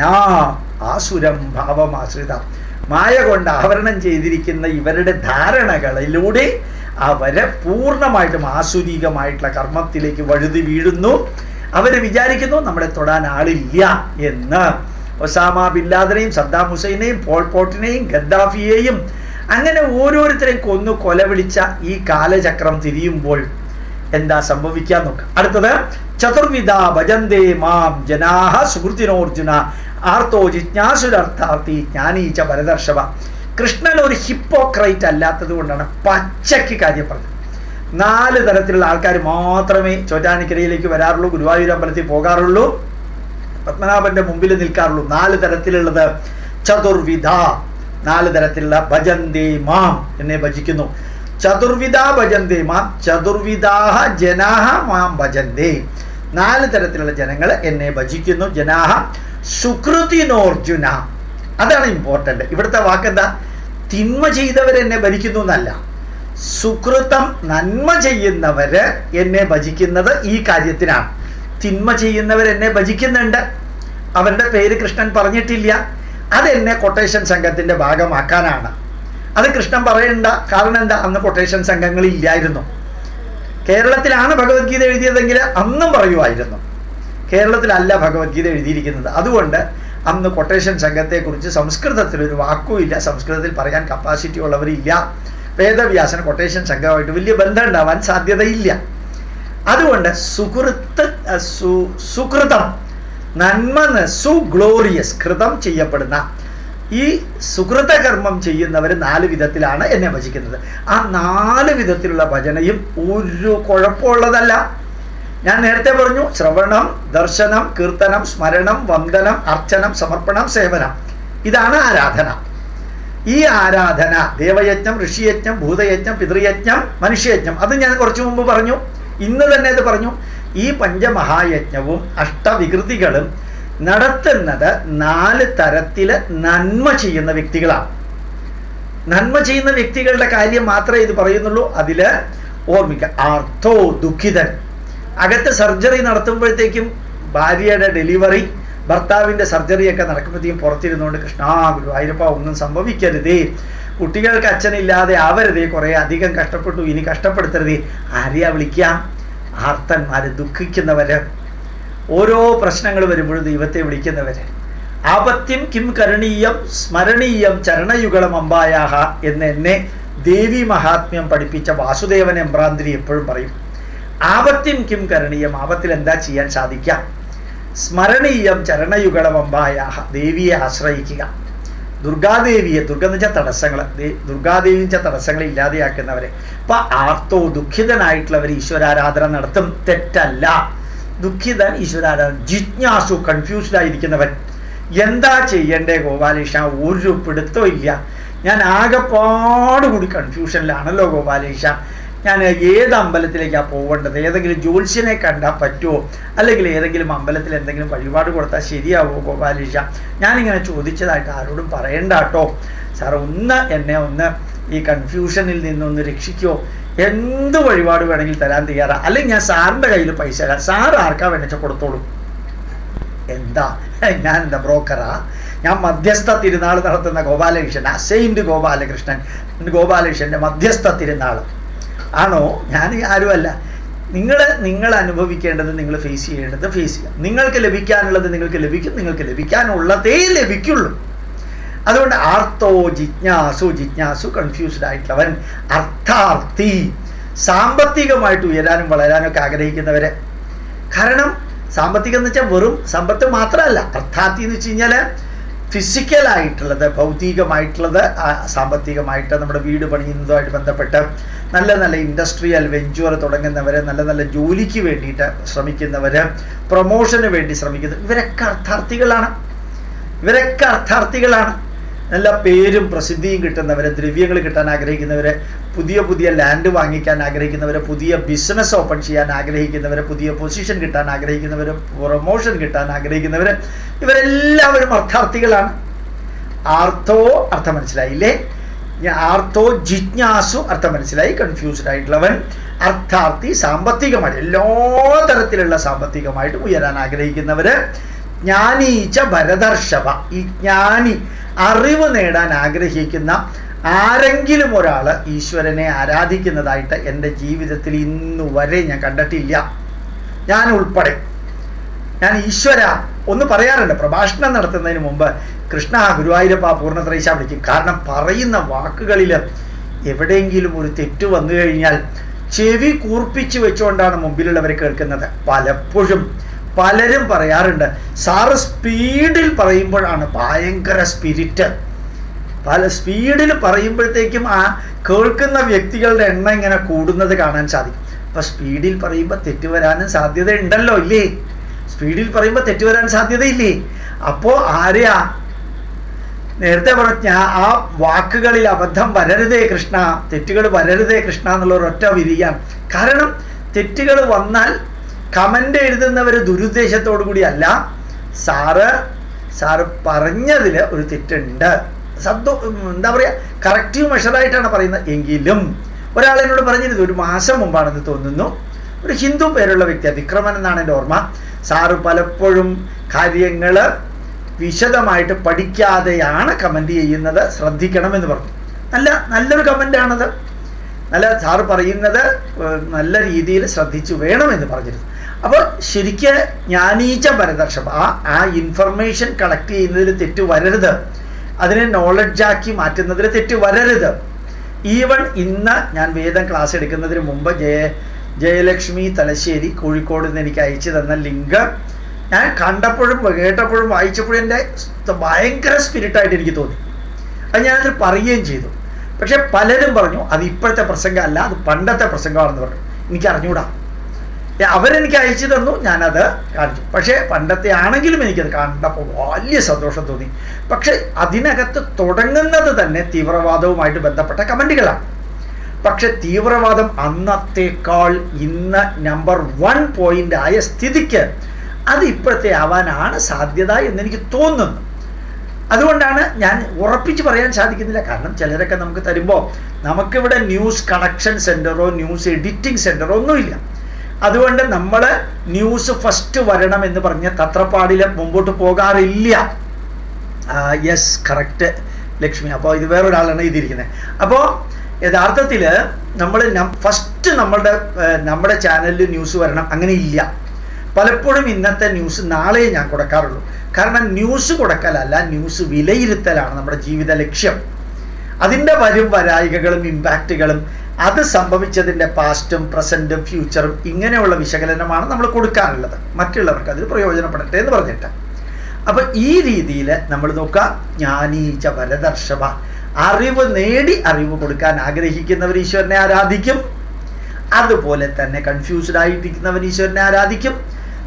[SPEAKER 1] ആസുരം ഭാവമാശ്രിത മായ കൊണ്ട് ആവരണം ചെയ്തിരിക്കുന്ന ഇവരുടെ ധാരണകളിലൂടെ അവരെ പൂർണ്ണമായിട്ടും ആസുരികമായിട്ടുള്ള കർമ്മത്തിലേക്ക് വഴുതി വീഴുന്നു അവർ വിചാരിക്കുന്നു നമ്മളെ തൊടാൻ ആളില്ല എന്ന് ഒസാമ ബില്ലാദിനെയും സദ്ദാം ഹുസൈനെയും പോൾ പോട്ടിനെയും ഗദ്ദാഫിയെയും അങ്ങനെ ഓരോരുത്തരെയും കൊന്നു കൊല വിളിച്ച ഈ കാലചക്രം തിരിയുമ്പോൾ എന്താ സംഭവിക്കാൻ നോക്കാം അടുത്തത് ചതുർവിധ ഭജന്തേ മാം ജനാഹ സുഹൃത്തിനോർജുന ആർത്തോ ജിജ്ഞാസുരർത്ഥാർത്ഥി ജ്ഞാനീച്ച പരദർശവ കൃഷ്ണൻ ഒരു ഹിപ്പോക്രൈറ്റ് അല്ലാത്തത് കൊണ്ടാണ് പച്ചയ്ക്ക് കാര്യം പറഞ്ഞത് നാല് തരത്തിലുള്ള ആൾക്കാർ മാത്രമേ ചോറ്റാനിക്കരയിലേക്ക് വരാറുള്ളൂ ഗുരുവായൂർ അമ്പലത്തിൽ പോകാറുള്ളൂ പത്മനാഭന്റെ മുമ്പിൽ നിൽക്കാറുള്ളൂ നാല് തരത്തിലുള്ളത് ചതുർവിധ നാല് തരത്തിലുള്ള ഭജന്തേ മാം എന്നെ ഭജിക്കുന്നു ചതുർവിധ ഭജന്തേ മാം ചതുർവിധാഹ ജനാഹ മാം ഭജന്തേ നാല് തരത്തിലുള്ള ജനങ്ങൾ എന്നെ ഭജിക്കുന്നു ജനാഹ സുകൃതിനോർജുന അതാണ് ഇമ്പോർട്ടൻ്റ് ഇവിടുത്തെ വാക്കെന്താ തിന്മ ചെയ്തവർ എന്നെ ഭരിക്കുന്നു എന്നല്ല സുകൃതം നന്മ ചെയ്യുന്നവര് എന്നെ ഭജിക്കുന്നത് ഈ കാര്യത്തിനാണ് തിന്മ ചെയ്യുന്നവർ എന്നെ ഭജിക്കുന്നുണ്ട് അവരുടെ പേര് കൃഷ്ണൻ പറഞ്ഞിട്ടില്ല അതെന്നെ കൊട്ടേഷൻ സംഘത്തിന്റെ ഭാഗമാക്കാനാണ് അത് കൃഷ്ണൻ പറയണ്ട കാരണം എന്താ അന്ന് കൊട്ടേഷൻ സംഘങ്ങൾ ഇല്ലായിരുന്നു കേരളത്തിലാണ് ഭഗവത്ഗീത എഴുതിയതെങ്കിൽ അന്നും പറയുമായിരുന്നു കേരളത്തിലല്ല ഭഗവത്ഗീത എഴുതിയിരിക്കുന്നത് അതുകൊണ്ട് അന്ന് കൊട്ടേഷൻ സംഘത്തെക്കുറിച്ച് സംസ്കൃതത്തിൽ ഒരു വാക്കുമില്ല സംസ്കൃതത്തിൽ പറയാൻ കപ്പാസിറ്റി ഉള്ളവരില്ല വേദവ്യാസന് കൊട്ടേഷൻ സംഘമായിട്ട് വലിയ ബന്ധം ഉണ്ടാവാൻ സാധ്യതയില്ല അതുകൊണ്ട് സുഹൃത്ത് സുകൃതം നന്മ സുഗ്ലോറിയസ് കൃതം ചെയ്യപ്പെടുന്ന ഈ സുഹൃതകർമ്മം ചെയ്യുന്നവർ നാല് വിധത്തിലാണ് എന്നെ ഭജിക്കുന്നത് ആ നാല് വിധത്തിലുള്ള ഭജനയും ഒരു കുഴപ്പമുള്ളതല്ല ഞാൻ നേരത്തെ പറഞ്ഞു ശ്രവണം ദർശനം കീർത്തനം സ്മരണം വന്ദനം അർച്ചനം സമർപ്പണം സേവനം ഇതാണ് ആരാധന ഈ ആരാധന ദേവയജ്ഞം ഋഷിയജ്ഞം ഭൂതയജ്ഞം പിതൃയജ്ഞം മനുഷ്യയജ്ഞം അത് ഞാൻ കുറച്ചു മുമ്പ് പറഞ്ഞു ഇന്ന് തന്നെ ഇത് പറഞ്ഞു ഈ പഞ്ചമഹായജ്ഞവും അഷ്ടവികൃതികളും നടത്തുന്നത് നാല് തരത്തില് നന്മ ചെയ്യുന്ന വ്യക്തികളാണ് നന്മ ചെയ്യുന്ന വ്യക്തികളുടെ കാര്യം മാത്രമേ ഇത് പറയുന്നുള്ളൂ അതില് ഓർമ്മിക്കുക ആർത്തോ ദുഃഖിതൻ അകത്ത് സർജറി നടത്തുമ്പോഴത്തേക്കും ഭാര്യയുടെ ഡെലിവറി ഭർത്താവിൻ്റെ സർജറിയൊക്കെ നടക്കുമ്പോഴത്തേക്കും പുറത്തിരുന്നുകൊണ്ട് കൃഷ്ണ ഗുരുവായൂരപ്പ ഒന്നും സംഭവിക്കരുതേ കുട്ടികൾക്ക് അച്ഛനില്ലാതെ ആവരുതേ കുറേ അധികം കഷ്ടപ്പെട്ടു ഇനി കഷ്ടപ്പെടുത്തരുതേ ആരെയാ വിളിക്കാം ആർത്തന്മാര് ദുഃഖിക്കുന്നവര് ഓരോ പ്രശ്നങ്ങൾ വരുമ്പോഴും ദൈവത്തെ വിളിക്കുന്നവര് ആപത്യം കിം കരണീയം സ്മരണീയം ചരണയുഗളം അമ്പായാഹ എന്ന് എന്നെ ദേവി മഹാത്മ്യം പഠിപ്പിച്ച വാസുദേവൻ എംബ്രാന്തിരി എപ്പോഴും പറയും ആപത്യം കിം കരണീയം ആപത്തിൽ എന്താ ചെയ്യാൻ സാധിക്കാം സ്മരണീയം ചരണയുഗളം അമ്പായാഹ ദേവിയെ ആശ്രയിക്കുക ദുർഗാദേവിയെ ദുർഗ എന്ന് വെച്ചാൽ തടസ്സങ്ങൾ ദുർഗാദേവി വെച്ചാൽ തടസ്സങ്ങളെ ഇല്ലാതെയാക്കുന്നവരെ അപ്പൊ ആർത്തോ ദുഃഖിതനായിട്ടുള്ളവർ ഈശ്വരാരാധന നടത്തും തെറ്റല്ല ദുഃഖിതൻ ഈശ്വരാരാധന ജിജ്ഞാസു കൺഫ്യൂസ്ഡ് ആയിരിക്കുന്നവൻ എന്താ ചെയ്യണ്ടേ ഗോപാലകൃഷ്ണ ഒരു പിടുത്തവും ഇല്ല ഞാൻ ആകെപ്പാട് കൂടി കൺഫ്യൂഷനിലാണല്ലോ ഗോപാലകൃഷ്ണ ഞാൻ ഏത് അമ്പലത്തിലേക്കാണ് പോകേണ്ടത് ഏതെങ്കിലും ജ്യോത്സ്യനെ കണ്ടാൽ പറ്റുമോ അല്ലെങ്കിൽ ഏതെങ്കിലും അമ്പലത്തിൽ എന്തെങ്കിലും വഴിപാട് കൊടുത്താൽ ശരിയാവുമോ ഗോപാലകൃഷ്ണ ഞാനിങ്ങനെ ചോദിച്ചതായിട്ട് ആരോടും പറയണ്ട കേട്ടോ സാർ ഒന്ന് എന്നെ ഒന്ന് ഈ കൺഫ്യൂഷനിൽ നിന്നൊന്ന് രക്ഷിക്കുമോ എന്ത് വഴിപാട് വേണമെങ്കിൽ തരാൻ തയ്യാറാ അല്ലെങ്കിൽ ഞാൻ സാറിൻ്റെ കയ്യിൽ പൈസ തരാം സാർ ആർക്കാ വേണിച്ച കൊടുത്തോളൂ എന്താ ഞാൻ എന്താ ബ്രോക്കറാ ഞാൻ മധ്യസ്ഥ തിരുനാൾ നടത്തുന്ന ഗോപാലകൃഷ്ണൻ സെയിൻറ്റ് ഗോപാലകൃഷ്ണൻ ഗോപാലകൃഷ്ണൻ്റെ മധ്യസ്ഥ തിരുനാൾ ആണോ ഞാൻ ആരുമല്ല നിങ്ങൾ നിങ്ങൾ അനുഭവിക്കേണ്ടത് നിങ്ങൾ ഫേസ് ചെയ്യേണ്ടത് ഫേസ് ചെയ്യുക നിങ്ങൾക്ക് ലഭിക്കാനുള്ളത് നിങ്ങൾക്ക് ലഭിക്കും നിങ്ങൾക്ക് ലഭിക്കാനുള്ളതേ ലഭിക്കുള്ളൂ അതുകൊണ്ട് ആർത്തോ ജിജ്ഞാസു ജിജ്ഞാസു കൺഫ്യൂസ്ഡ് ആയിട്ടുള്ളവൻ അർത്ഥാർത്ഥി സാമ്പത്തികമായിട്ട് ഉയരാനും വളരാനും ഒക്കെ ആഗ്രഹിക്കുന്നവരെ കാരണം സാമ്പത്തികം എന്ന് വെച്ചാൽ വെറും സമ്പത്ത് മാത്രമല്ല അർത്ഥാർത്ഥി എന്ന് വെച്ച് കഴിഞ്ഞാൽ ഫിസിക്കലായിട്ടുള്ളത് ഭൗതികമായിട്ടുള്ളത് ആ, സാമ്പത്തികമായിട്ട് നമ്മുടെ വീട് പണിയുന്നതുമായിട്ട് ബന്ധപ്പെട്ട് നല്ല നല്ല ഇൻഡസ്ട്രിയൽ വെഞ്ചുവർ തുടങ്ങുന്നവർ നല്ല നല്ല ജോലിക്ക് വേണ്ടിയിട്ട് ശ്രമിക്കുന്നവർ പ്രൊമോഷന് വേണ്ടി ശ്രമിക്കുന്നത് ഇവരൊക്കെ അർത്ഥാർത്ഥികളാണ് ഇവരൊക്കെ അർത്ഥാർത്ഥികളാണ് നല്ല പേരും പ്രസിദ്ധിയും കിട്ടുന്നവർ ദ്രവ്യങ്ങൾ കിട്ടാൻ ആഗ്രഹിക്കുന്നവർ പുതിയ പുതിയ ലാൻഡ് വാങ്ങിക്കാൻ ആഗ്രഹിക്കുന്നവർ പുതിയ ബിസിനസ് ഓപ്പൺ ചെയ്യാൻ ആഗ്രഹിക്കുന്നവർ പുതിയ പൊസിഷൻ കിട്ടാൻ ആഗ്രഹിക്കുന്നവർ പ്രൊമോഷൻ കിട്ടാൻ ആഗ്രഹിക്കുന്നവർ ഇവരെല്ലാവരും അർത്ഥാർത്ഥികളാണ് ആർത്തോ അർത്ഥം മനസ്സിലായില്ലേ ഞാൻ ആർത്തോ ജിജ്ഞാസു അർത്ഥം മനസ്സിലായി കൺഫ്യൂസ്ഡ് ആയിട്ടുള്ളവൻ അർത്ഥാർത്ഥി സാമ്പത്തികമായിട്ട് എല്ലാ തരത്തിലുള്ള സാമ്പത്തികമായിട്ടും ഉയരാൻ ആഗ്രഹിക്കുന്നവര് ജ്ഞാനീച്ച ഭരതർഷഭ ഈ ജ്ഞാനി അറിവ് നേടാൻ ആഗ്രഹിക്കുന്ന ആരെങ്കിലും ഒരാൾ ഈശ്വരനെ ആരാധിക്കുന്നതായിട്ട് എൻ്റെ ജീവിതത്തിൽ ഇന്നു വരെ ഞാൻ കണ്ടിട്ടില്ല ഞാൻ ഉൾപ്പെടെ ഞാൻ ഈശ്വര ഒന്ന് പറയാറുണ്ട് പ്രഭാഷണം നടത്തുന്നതിന് മുമ്പ് കൃഷ്ണ ഗുരുവായൂരപ്പ പൂർണ്ണത്രൈശ വിളിക്കും കാരണം പറയുന്ന വാക്കുകളിൽ എവിടെയെങ്കിലും ഒരു തെറ്റ് വന്നു കഴിഞ്ഞാൽ ചെവി കൂർപ്പിച്ച് വെച്ചുകൊണ്ടാണ് മുമ്പിലുള്ളവർ കേൾക്കുന്നത് പലപ്പോഴും പലരും പറയാറുണ്ട് സാറ് സ്പീഡിൽ പറയുമ്പോഴാണ് ഭയങ്കര സ്പിരിറ്റ് പല സ്പീഡിൽ പറയുമ്പോഴത്തേക്കും ആ കേൾക്കുന്ന വ്യക്തികളുടെ എണ്ണം ഇങ്ങനെ കൂടുന്നത് കാണാൻ സാധിക്കും അപ്പൊ സ്പീഡിൽ പറയുമ്പോൾ തെറ്റ് വരാനും സാധ്യത ഉണ്ടല്ലോ ഇല്ലേ സ്പീഡിൽ പറയുമ്പോൾ തെറ്റ് വരാൻ സാധ്യതയില്ലേ അപ്പോ ആരെയാ നേരത്തെ പറഞ്ഞ ആ വാക്കുകളിൽ അബദ്ധം വരരുതേ കൃഷ്ണ തെറ്റുകൾ വരരുതേ കൃഷ്ണ എന്നുള്ള ഒരൊറ്റ വിരിയാണ് കാരണം തെറ്റുകൾ വന്നാൽ കമൻ്റ് എഴുതുന്നവർ ദുരുദ്ദേശത്തോടു കൂടി അല്ല സാറ് സാറ് പറഞ്ഞതിൽ ഒരു തെറ്റുണ്ട് സദ്ദു എന്താ പറയുക കറക്റ്റീവ് മെഷറായിട്ടാണ് പറയുന്നത് എങ്കിലും ഒരാൾ എന്നോട് പറഞ്ഞിരുന്നു ഒരു മാസം മുമ്പാണെന്ന് തോന്നുന്നു ഒരു ഹിന്ദു പേരുള്ള വ്യക്തിയാണ് വിക്രമൻ എന്നാണ് എൻ്റെ ഓർമ്മ സാറ് പലപ്പോഴും കാര്യങ്ങൾ വിശദമായിട്ട് പഠിക്കാതെയാണ് കമൻ്റ് ചെയ്യുന്നത് ശ്രദ്ധിക്കണമെന്ന് പറഞ്ഞു നല്ല നല്ലൊരു കമൻ്റാണത് നല്ല സാറ് പറയുന്നത് ഏഹ്, നല്ല രീതിയിൽ ശ്രദ്ധിച്ചു വേണമെന്ന് പറഞ്ഞിരുന്നു അപ്പോൾ ശരിക്ക് ജ്ഞാനീച്ച പരദർശം ആ ആ ഇൻഫർമേഷൻ കളക്ട് ചെയ്യുന്നതിൽ തെറ്റ് വരരുത് അതിനെ നോളജാക്കി മാറ്റുന്നതിൽ തെറ്റ് വരരുത് ഈവൺ ഇന്ന് ഞാൻ വേദം ക്ലാസ് എടുക്കുന്നതിന് മുമ്പ് ജയ ജയലക്ഷ്മി തലശ്ശേരി കോഴിക്കോട് നിന്ന് എനിക്ക് അയച്ചു തന്ന ലിങ്ക് ഞാൻ കണ്ടപ്പോഴും കേട്ടപ്പോഴും വായിച്ചപ്പോഴും എൻ്റെ ഭയങ്കര സ്പിരിറ്റായിട്ട് എനിക്ക് തോന്നി അത് ഞാനത് പറയുകയും ചെയ്തു പക്ഷെ പലരും പറഞ്ഞു അത് ഇപ്പോഴത്തെ പ്രസംഗമല്ല അത് പണ്ടത്തെ പ്രസംഗമാണെന്ന് പറഞ്ഞു എനിക്ക് അറിഞ്ഞൂടാ ഏ, അവരെനിക്ക് അയച്ചു തന്നു ഞാനത് കാണിച്ചു പക്ഷേ പണ്ടത്തെ ആണെങ്കിലും എനിക്കത് കണ്ടപ്പോൾ വലിയ സന്തോഷം തോന്നി പക്ഷെ അതിനകത്ത് തുടങ്ങുന്നത് തന്നെ തീവ്രവാദവുമായിട്ട് ബന്ധപ്പെട്ട കമൻറ്റുകളാണ് പക്ഷെ തീവ്രവാദം അന്നത്തേക്കാൾ ഇന്ന് നമ്പർ വൺ പോയിന്റ് ആയ സ്ഥിതിക്ക് അത് ഇപ്പോഴത്തെ ആവാനാണ് സാധ്യത എന്നെനിക്ക് തോന്നുന്നു അതുകൊണ്ടാണ് ഞാൻ ഉറപ്പിച്ച് പറയാൻ സാധിക്കുന്നില്ല കാരണം ചിലരൊക്കെ നമുക്ക് തരുമ്പോൾ നമുക്കിവിടെ ന്യൂസ് കണക്ഷൻ സെൻറ്ററോ ന്യൂസ് എഡിറ്റിംഗ് സെൻറ്ററോ ഒന്നുമില്ല അതുകൊണ്ട് നമ്മൾ ന്യൂസ് ഫസ്റ്റ് വരണം എന്ന് പറഞ്ഞ് തത്രപ്പാടിൽ മുമ്പോട്ട് പോകാറില്ല യെസ് കറക്റ്റ് ലക്ഷ്മി അപ്പോൾ ഇത് വേറൊരാളാണ് ഇതിരിക്കുന്നത് അപ്പോൾ യഥാർത്ഥത്തിൽ നമ്മൾ ഫസ്റ്റ് നമ്മളുടെ ഏഹ്, നമ്മുടെ ചാനലിൽ ന്യൂസ് വരണം അങ്ങനെ ഇല്ല പലപ്പോഴും ഇന്നത്തെ ന്യൂസ് നാളെ ഞാൻ കൊടുക്കാറുള്ളൂ കാരണം ന്യൂസ് കൊടുക്കലല്ല ന്യൂസ് വിലയിരുത്തലാണ് നമ്മുടെ ജീവിത ലക്ഷ്യം അതിൻ്റെ വരും വരായികകളും ഇമ്പാക്റ്റുകളും അത് സംഭവിച്ചതിൻ്റെ പാസ്റ്റും പ്രസൻറ്റും ഫ്യൂച്ചറും ഇങ്ങനെയുള്ള വിശകലനമാണ് നമ്മൾ കൊടുക്കാറുള്ളത് മറ്റുള്ളവർക്ക് അതിൽ പ്രയോജനപ്പെടട്ടെ എന്ന് പറഞ്ഞിട്ട് അപ്പൊ ഈ രീതിയിൽ നമ്മൾ നോക്കാം ജ്ഞാനീച്ച വരദർശവ അറിവ് നേടി അറിവ് കൊടുക്കാൻ ആഗ്രഹിക്കുന്നവർ ഈശ്വരനെ ആരാധിക്കും അതുപോലെ തന്നെ കൺഫ്യൂസ്ഡ് ആയിട്ടിരിക്കുന്നവർ ഈശ്വരനെ ആരാധിക്കും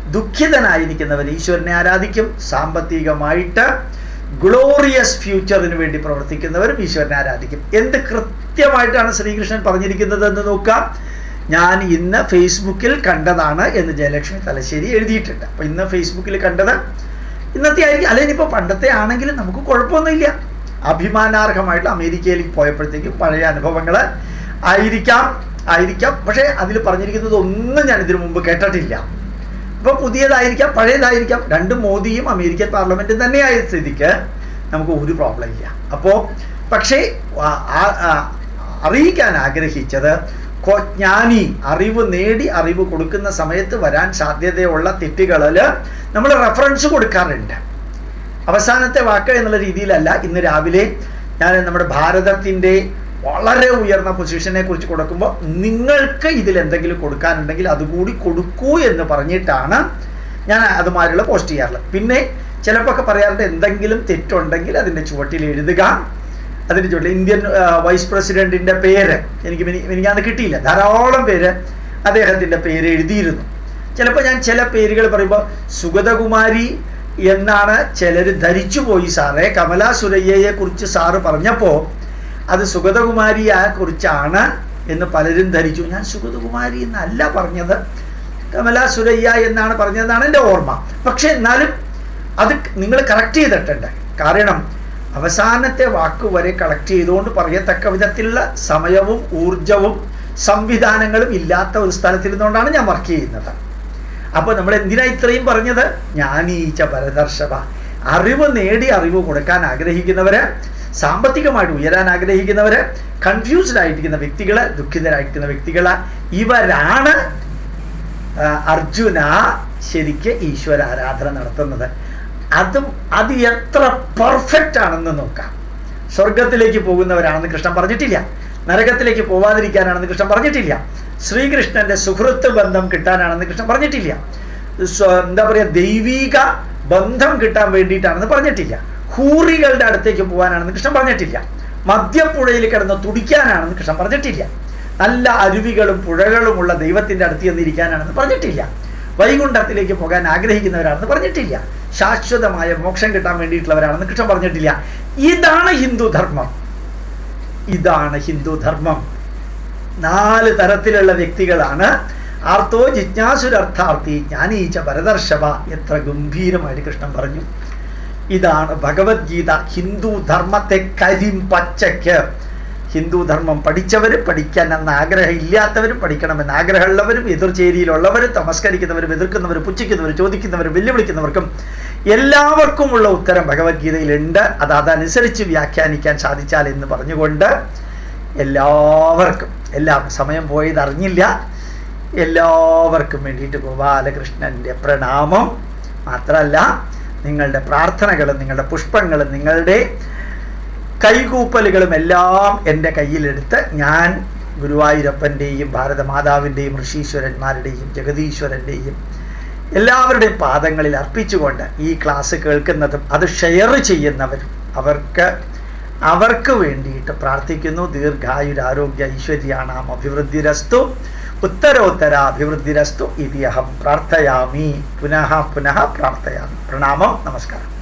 [SPEAKER 1] ദുഃഖിതനായിരിക്കുന്നവർ ഈശ്വരനെ ആരാധിക്കും സാമ്പത്തികമായിട്ട് ഗ്ലോറിയസ് ഫ്യൂച്ചറിന് വേണ്ടി പ്രവർത്തിക്കുന്നവരും ഈശ്വരനെ ആരാധിക്കും എന്ത് കൃത്യമായിട്ടാണ് ശ്രീകൃഷ്ണൻ പറഞ്ഞിരിക്കുന്നത് എന്ന് നോക്കാം ഞാൻ ഇന്ന് ഫേസ്ബുക്കിൽ കണ്ടതാണ് എന്ന് ജയലക്ഷ്മി തലശ്ശേരി എഴുതിയിട്ടുണ്ട് അപ്പോൾ ഇന്ന് ഫേസ്ബുക്കിൽ കണ്ടത് ഇന്നത്തെ ആയിരിക്കും അല്ലെങ്കിൽ ഇപ്പോൾ പണ്ടത്തെ ആണെങ്കിലും നമുക്ക് കുഴപ്പമൊന്നുമില്ല അഭിമാനാർഹമായിട്ട് അമേരിക്കയിലേക്ക് പോയപ്പോഴത്തേക്കും പഴയ അനുഭവങ്ങൾ ആയിരിക്കാം ആയിരിക്കാം പക്ഷേ അതിൽ പറഞ്ഞിരിക്കുന്നത് ഒന്നും ഞാൻ ഇതിനു മുമ്പ് കേട്ടിട്ടില്ല അപ്പോൾ പുതിയതായിരിക്കാം പഴയതായിരിക്കാം രണ്ടും മോദിയും അമേരിക്കൻ പാർലമെൻറ്റും തന്നെയായ സ്ഥിതിക്ക് നമുക്ക് ഒരു പ്രോബ്ലം ഇല്ല അപ്പോൾ പക്ഷേ ആ- ആ- ആ- അറിയിക്കാൻ ആഗ്രഹിച്ചത് കൊ- ജ്ഞാനി അറിവ് നേടി അറിവ് കൊടുക്കുന്ന സമയത്ത് വരാൻ സാധ്യതയുള്ള തെറ്റുകളിൽ നമ്മൾ റെഫറൻസ് കൊടുക്കാറുണ്ട് അവസാനത്തെ വാക്ക് എന്നുള്ള രീതിയിലല്ല ഇന്ന് രാവിലെ ഞാൻ നമ്മുടെ ഭാരതത്തിൻ്റെ വളരെ ഉയർന്ന പൊസിഷനെ കുറിച്ച് കൊടുക്കുമ്പോൾ നിങ്ങൾക്ക് ഇതിൽ എന്തെങ്കിലും കൊടുക്കാനുണ്ടെങ്കിൽ അതുകൂടി കൊടുക്കൂ എന്ന് പറഞ്ഞിട്ടാണ് ഞാൻ അതുമാതിരിയുള്ള പോസ്റ്റ് ചെയ്യാറുള്ളത് പിന്നെ ചിലപ്പോൾ ഒക്കെ പറയാറുണ്ട് എന്തെങ്കിലും തെറ്റുണ്ടെങ്കിൽ അതിൻ്റെ ചുവട്ടിൽ എഴുതുക അതിൻ്റെ ചുവട്ടിൽ ഇന്ത്യൻ ആ, വൈസ് പ്രസിഡന്റിൻ്റെ പേര് എനിക്ക് മിനി- മിനിങ്ങാന്ന് കിട്ടിയില്ല ധാരാളം പേര് അദ്ദേഹത്തിൻ്റെ പേര് എഴുതിയിരുന്നു ചിലപ്പോൾ ഞാൻ ചില പേരുകൾ പറയുമ്പോൾ സുഗതകുമാരി എന്നാണ് ചിലർ ധരിച്ചു പോയി സാറേ കമല സുരയ്യയെ കുറിച്ച് സാറ് പറഞ്ഞപ്പോൾ അത് സുഗതകുമാരിയെ കുറിച്ചാണ് എന്ന് പലരും ധരിച്ചു ഞാൻ സുഗതകുമാരി എന്നല്ല പറഞ്ഞത് കമല സുരയ്യ എന്നാണ് പറഞ്ഞതെന്നാണ് എൻ്റെ ഓർമ്മ പക്ഷെ എന്നാലും അത് നിങ്ങൾ കറക്റ്റ് ചെയ്തിട്ടുണ്ട് കാരണം അവസാനത്തെ വാക്ക് വരെ കളക്ട് ചെയ്തുകൊണ്ട് പറയത്തക്ക വിധത്തിലുള്ള സമയവും ഊർജവും സംവിധാനങ്ങളും ഇല്ലാത്ത ഒരു സ്ഥലത്തിരുന്നുകൊണ്ടാണ് ഞാൻ വർക്ക് ചെയ്യുന്നത് അപ്പോൾ നമ്മൾ എന്തിനാ ഇത്രയും പറഞ്ഞത് ജ്ഞാനീച്ച പരദർശവ അറിവ് നേടി അറിവ് കൊടുക്കാൻ ആഗ്രഹിക്കുന്നവര് സാമ്പത്തികമായിട്ട് ഉയരാൻ ആഗ്രഹിക്കുന്നവര് കൺഫ്യൂസ്ഡ് ആയിരിക്കുന്ന വ്യക്തികള് ദുഃഖിതരായിരിക്കുന്ന വ്യക്തികള് ഇവരാണ് ആ, അർജുന ശരിക്ക് ഈശ്വര ആരാധന നടത്തുന്നത് അതും അത് എത്ര പെർഫെക്റ്റ് ആണെന്ന് നോക്കാം സ്വർഗത്തിലേക്ക് പോകുന്നവരാണെന്ന് കൃഷ്ണൻ പറഞ്ഞിട്ടില്ല നരകത്തിലേക്ക് പോവാതിരിക്കാനാണെന്ന് കൃഷ്ണൻ പറഞ്ഞിട്ടില്ല ശ്രീകൃഷ്ണന്റെ സുഹൃത്ത് ബന്ധം കിട്ടാനാണെന്ന് കൃഷ്ണൻ പറഞ്ഞിട്ടില്ല സ്വ- എന്താ പറയുക ദൈവീക ബന്ധം കിട്ടാൻ വേണ്ടിയിട്ടാണെന്ന് പറഞ്ഞിട്ടില്ല ഹൂറികളുടെ അടുത്തേക്ക് പോകാനാണെന്ന് കൃഷ്ണൻ പറഞ്ഞിട്ടില്ല മദ്യപ്പുഴയിൽ കിടന്ന് തുടിക്കാനാണെന്ന് കൃഷ്ണൻ പറഞ്ഞിട്ടില്ല നല്ല അരുവികളും പുഴകളുമുള്ള ദൈവത്തിന്റെ അടുത്ത് ചെന്നിരിക്കാനാണെന്ന് പറഞ്ഞിട്ടില്ല വൈകുണ്ഠത്തിലേക്ക് പോകാൻ ആഗ്രഹിക്കുന്നവരാണെന്ന് പറഞ്ഞിട്ടില്ല ശാശ്വതമായ മോക്ഷം കിട്ടാൻ വേണ്ടിയിട്ടുള്ളവരാണെന്ന് കൃഷ്ണൻ പറഞ്ഞിട്ടില്ല ഇതാണ് ഹിന്ദു ധർമ്മം ഇതാണ് ഹിന്ദു ധർമ്മം നാല് തരത്തിലുള്ള വ്യക്തികളാണ് ആർത്തോ ജിജ്ഞാസുരർത്ഥാർത്ഥി ജ്ഞാനീച്ച പരദർശവ എത്ര ഗംഭീരമായിട്ട് കൃഷ്ണൻ പറഞ്ഞു ഇതാണ് ഭഗവത്ഗീത ഹിന്ദു ധർമ്മത്തെ കരിം പച്ചയ്ക്ക് ഹിന്ദു ധർമ്മം പഠിച്ചവരും പഠിക്കാൻ അന്ന് ആഗ്രഹം ഇല്ലാത്തവരും പഠിക്കണമെന്ന് ആഗ്രഹമുള്ളവരും എതിർചേരിയിലുള്ളവരും തമസ്കരിക്കുന്നവരും എതിർക്കുന്നവരും പുച്ഛിക്കുന്നവരും ചോദിക്കുന്നവരും വെല്ലുവിളിക്കുന്നവർക്കും എല്ലാവർക്കുമുള്ള ഉത്തരം ഭഗവത്ഗീതയിലുണ്ട് അത് അതനുസരിച്ച് വ്യാഖ്യാനിക്കാൻ സാധിച്ചാൽ എന്ന് പറഞ്ഞുകൊണ്ട് എല്ലാവർക്കും എല്ലാം സമയം പോയത് അറിഞ്ഞില്ല എല്ലാവർക്കും വേണ്ടിയിട്ട് ഗോപാലകൃഷ്ണൻ്റെ പ്രണാമം മാത്രമല്ല നിങ്ങളുടെ പ്രാർത്ഥനകളും നിങ്ങളുടെ പുഷ്പങ്ങളും നിങ്ങളുടെ കൈകൂപ്പലുകളും എല്ലാം എൻ്റെ കയ്യിലെടുത്ത് ഞാൻ ഗുരുവായൂരപ്പൻ്റെയും ഭാരതമാതാവിൻ്റെയും ഋഷീശ്വരന്മാരുടെയും ജഗതീശ്വരൻ്റെയും എല്ലാവരുടെയും പാദങ്ങളിൽ അർപ്പിച്ചുകൊണ്ട് ഈ ക്ലാസ് കേൾക്കുന്നതും അത് ഷെയർ ചെയ്യുന്നവരും അവർക്ക് അവർക്ക് വേണ്ടിയിട്ട് പ്രാർത്ഥിക്കുന്നു ദീർഘായുരാരോഗ്യ ഐശ്വര്യാണാം അഭിവൃദ്ധിരസ്തു ഉത്തരോത്തര അഭിവൃദ്ധിരസ്തു ഇതി അഹം പ്രാർത്ഥയാമി പുനഃ പുനഃ പ്രാർത്ഥയാമി പ്രണാമം നമസ്കാരം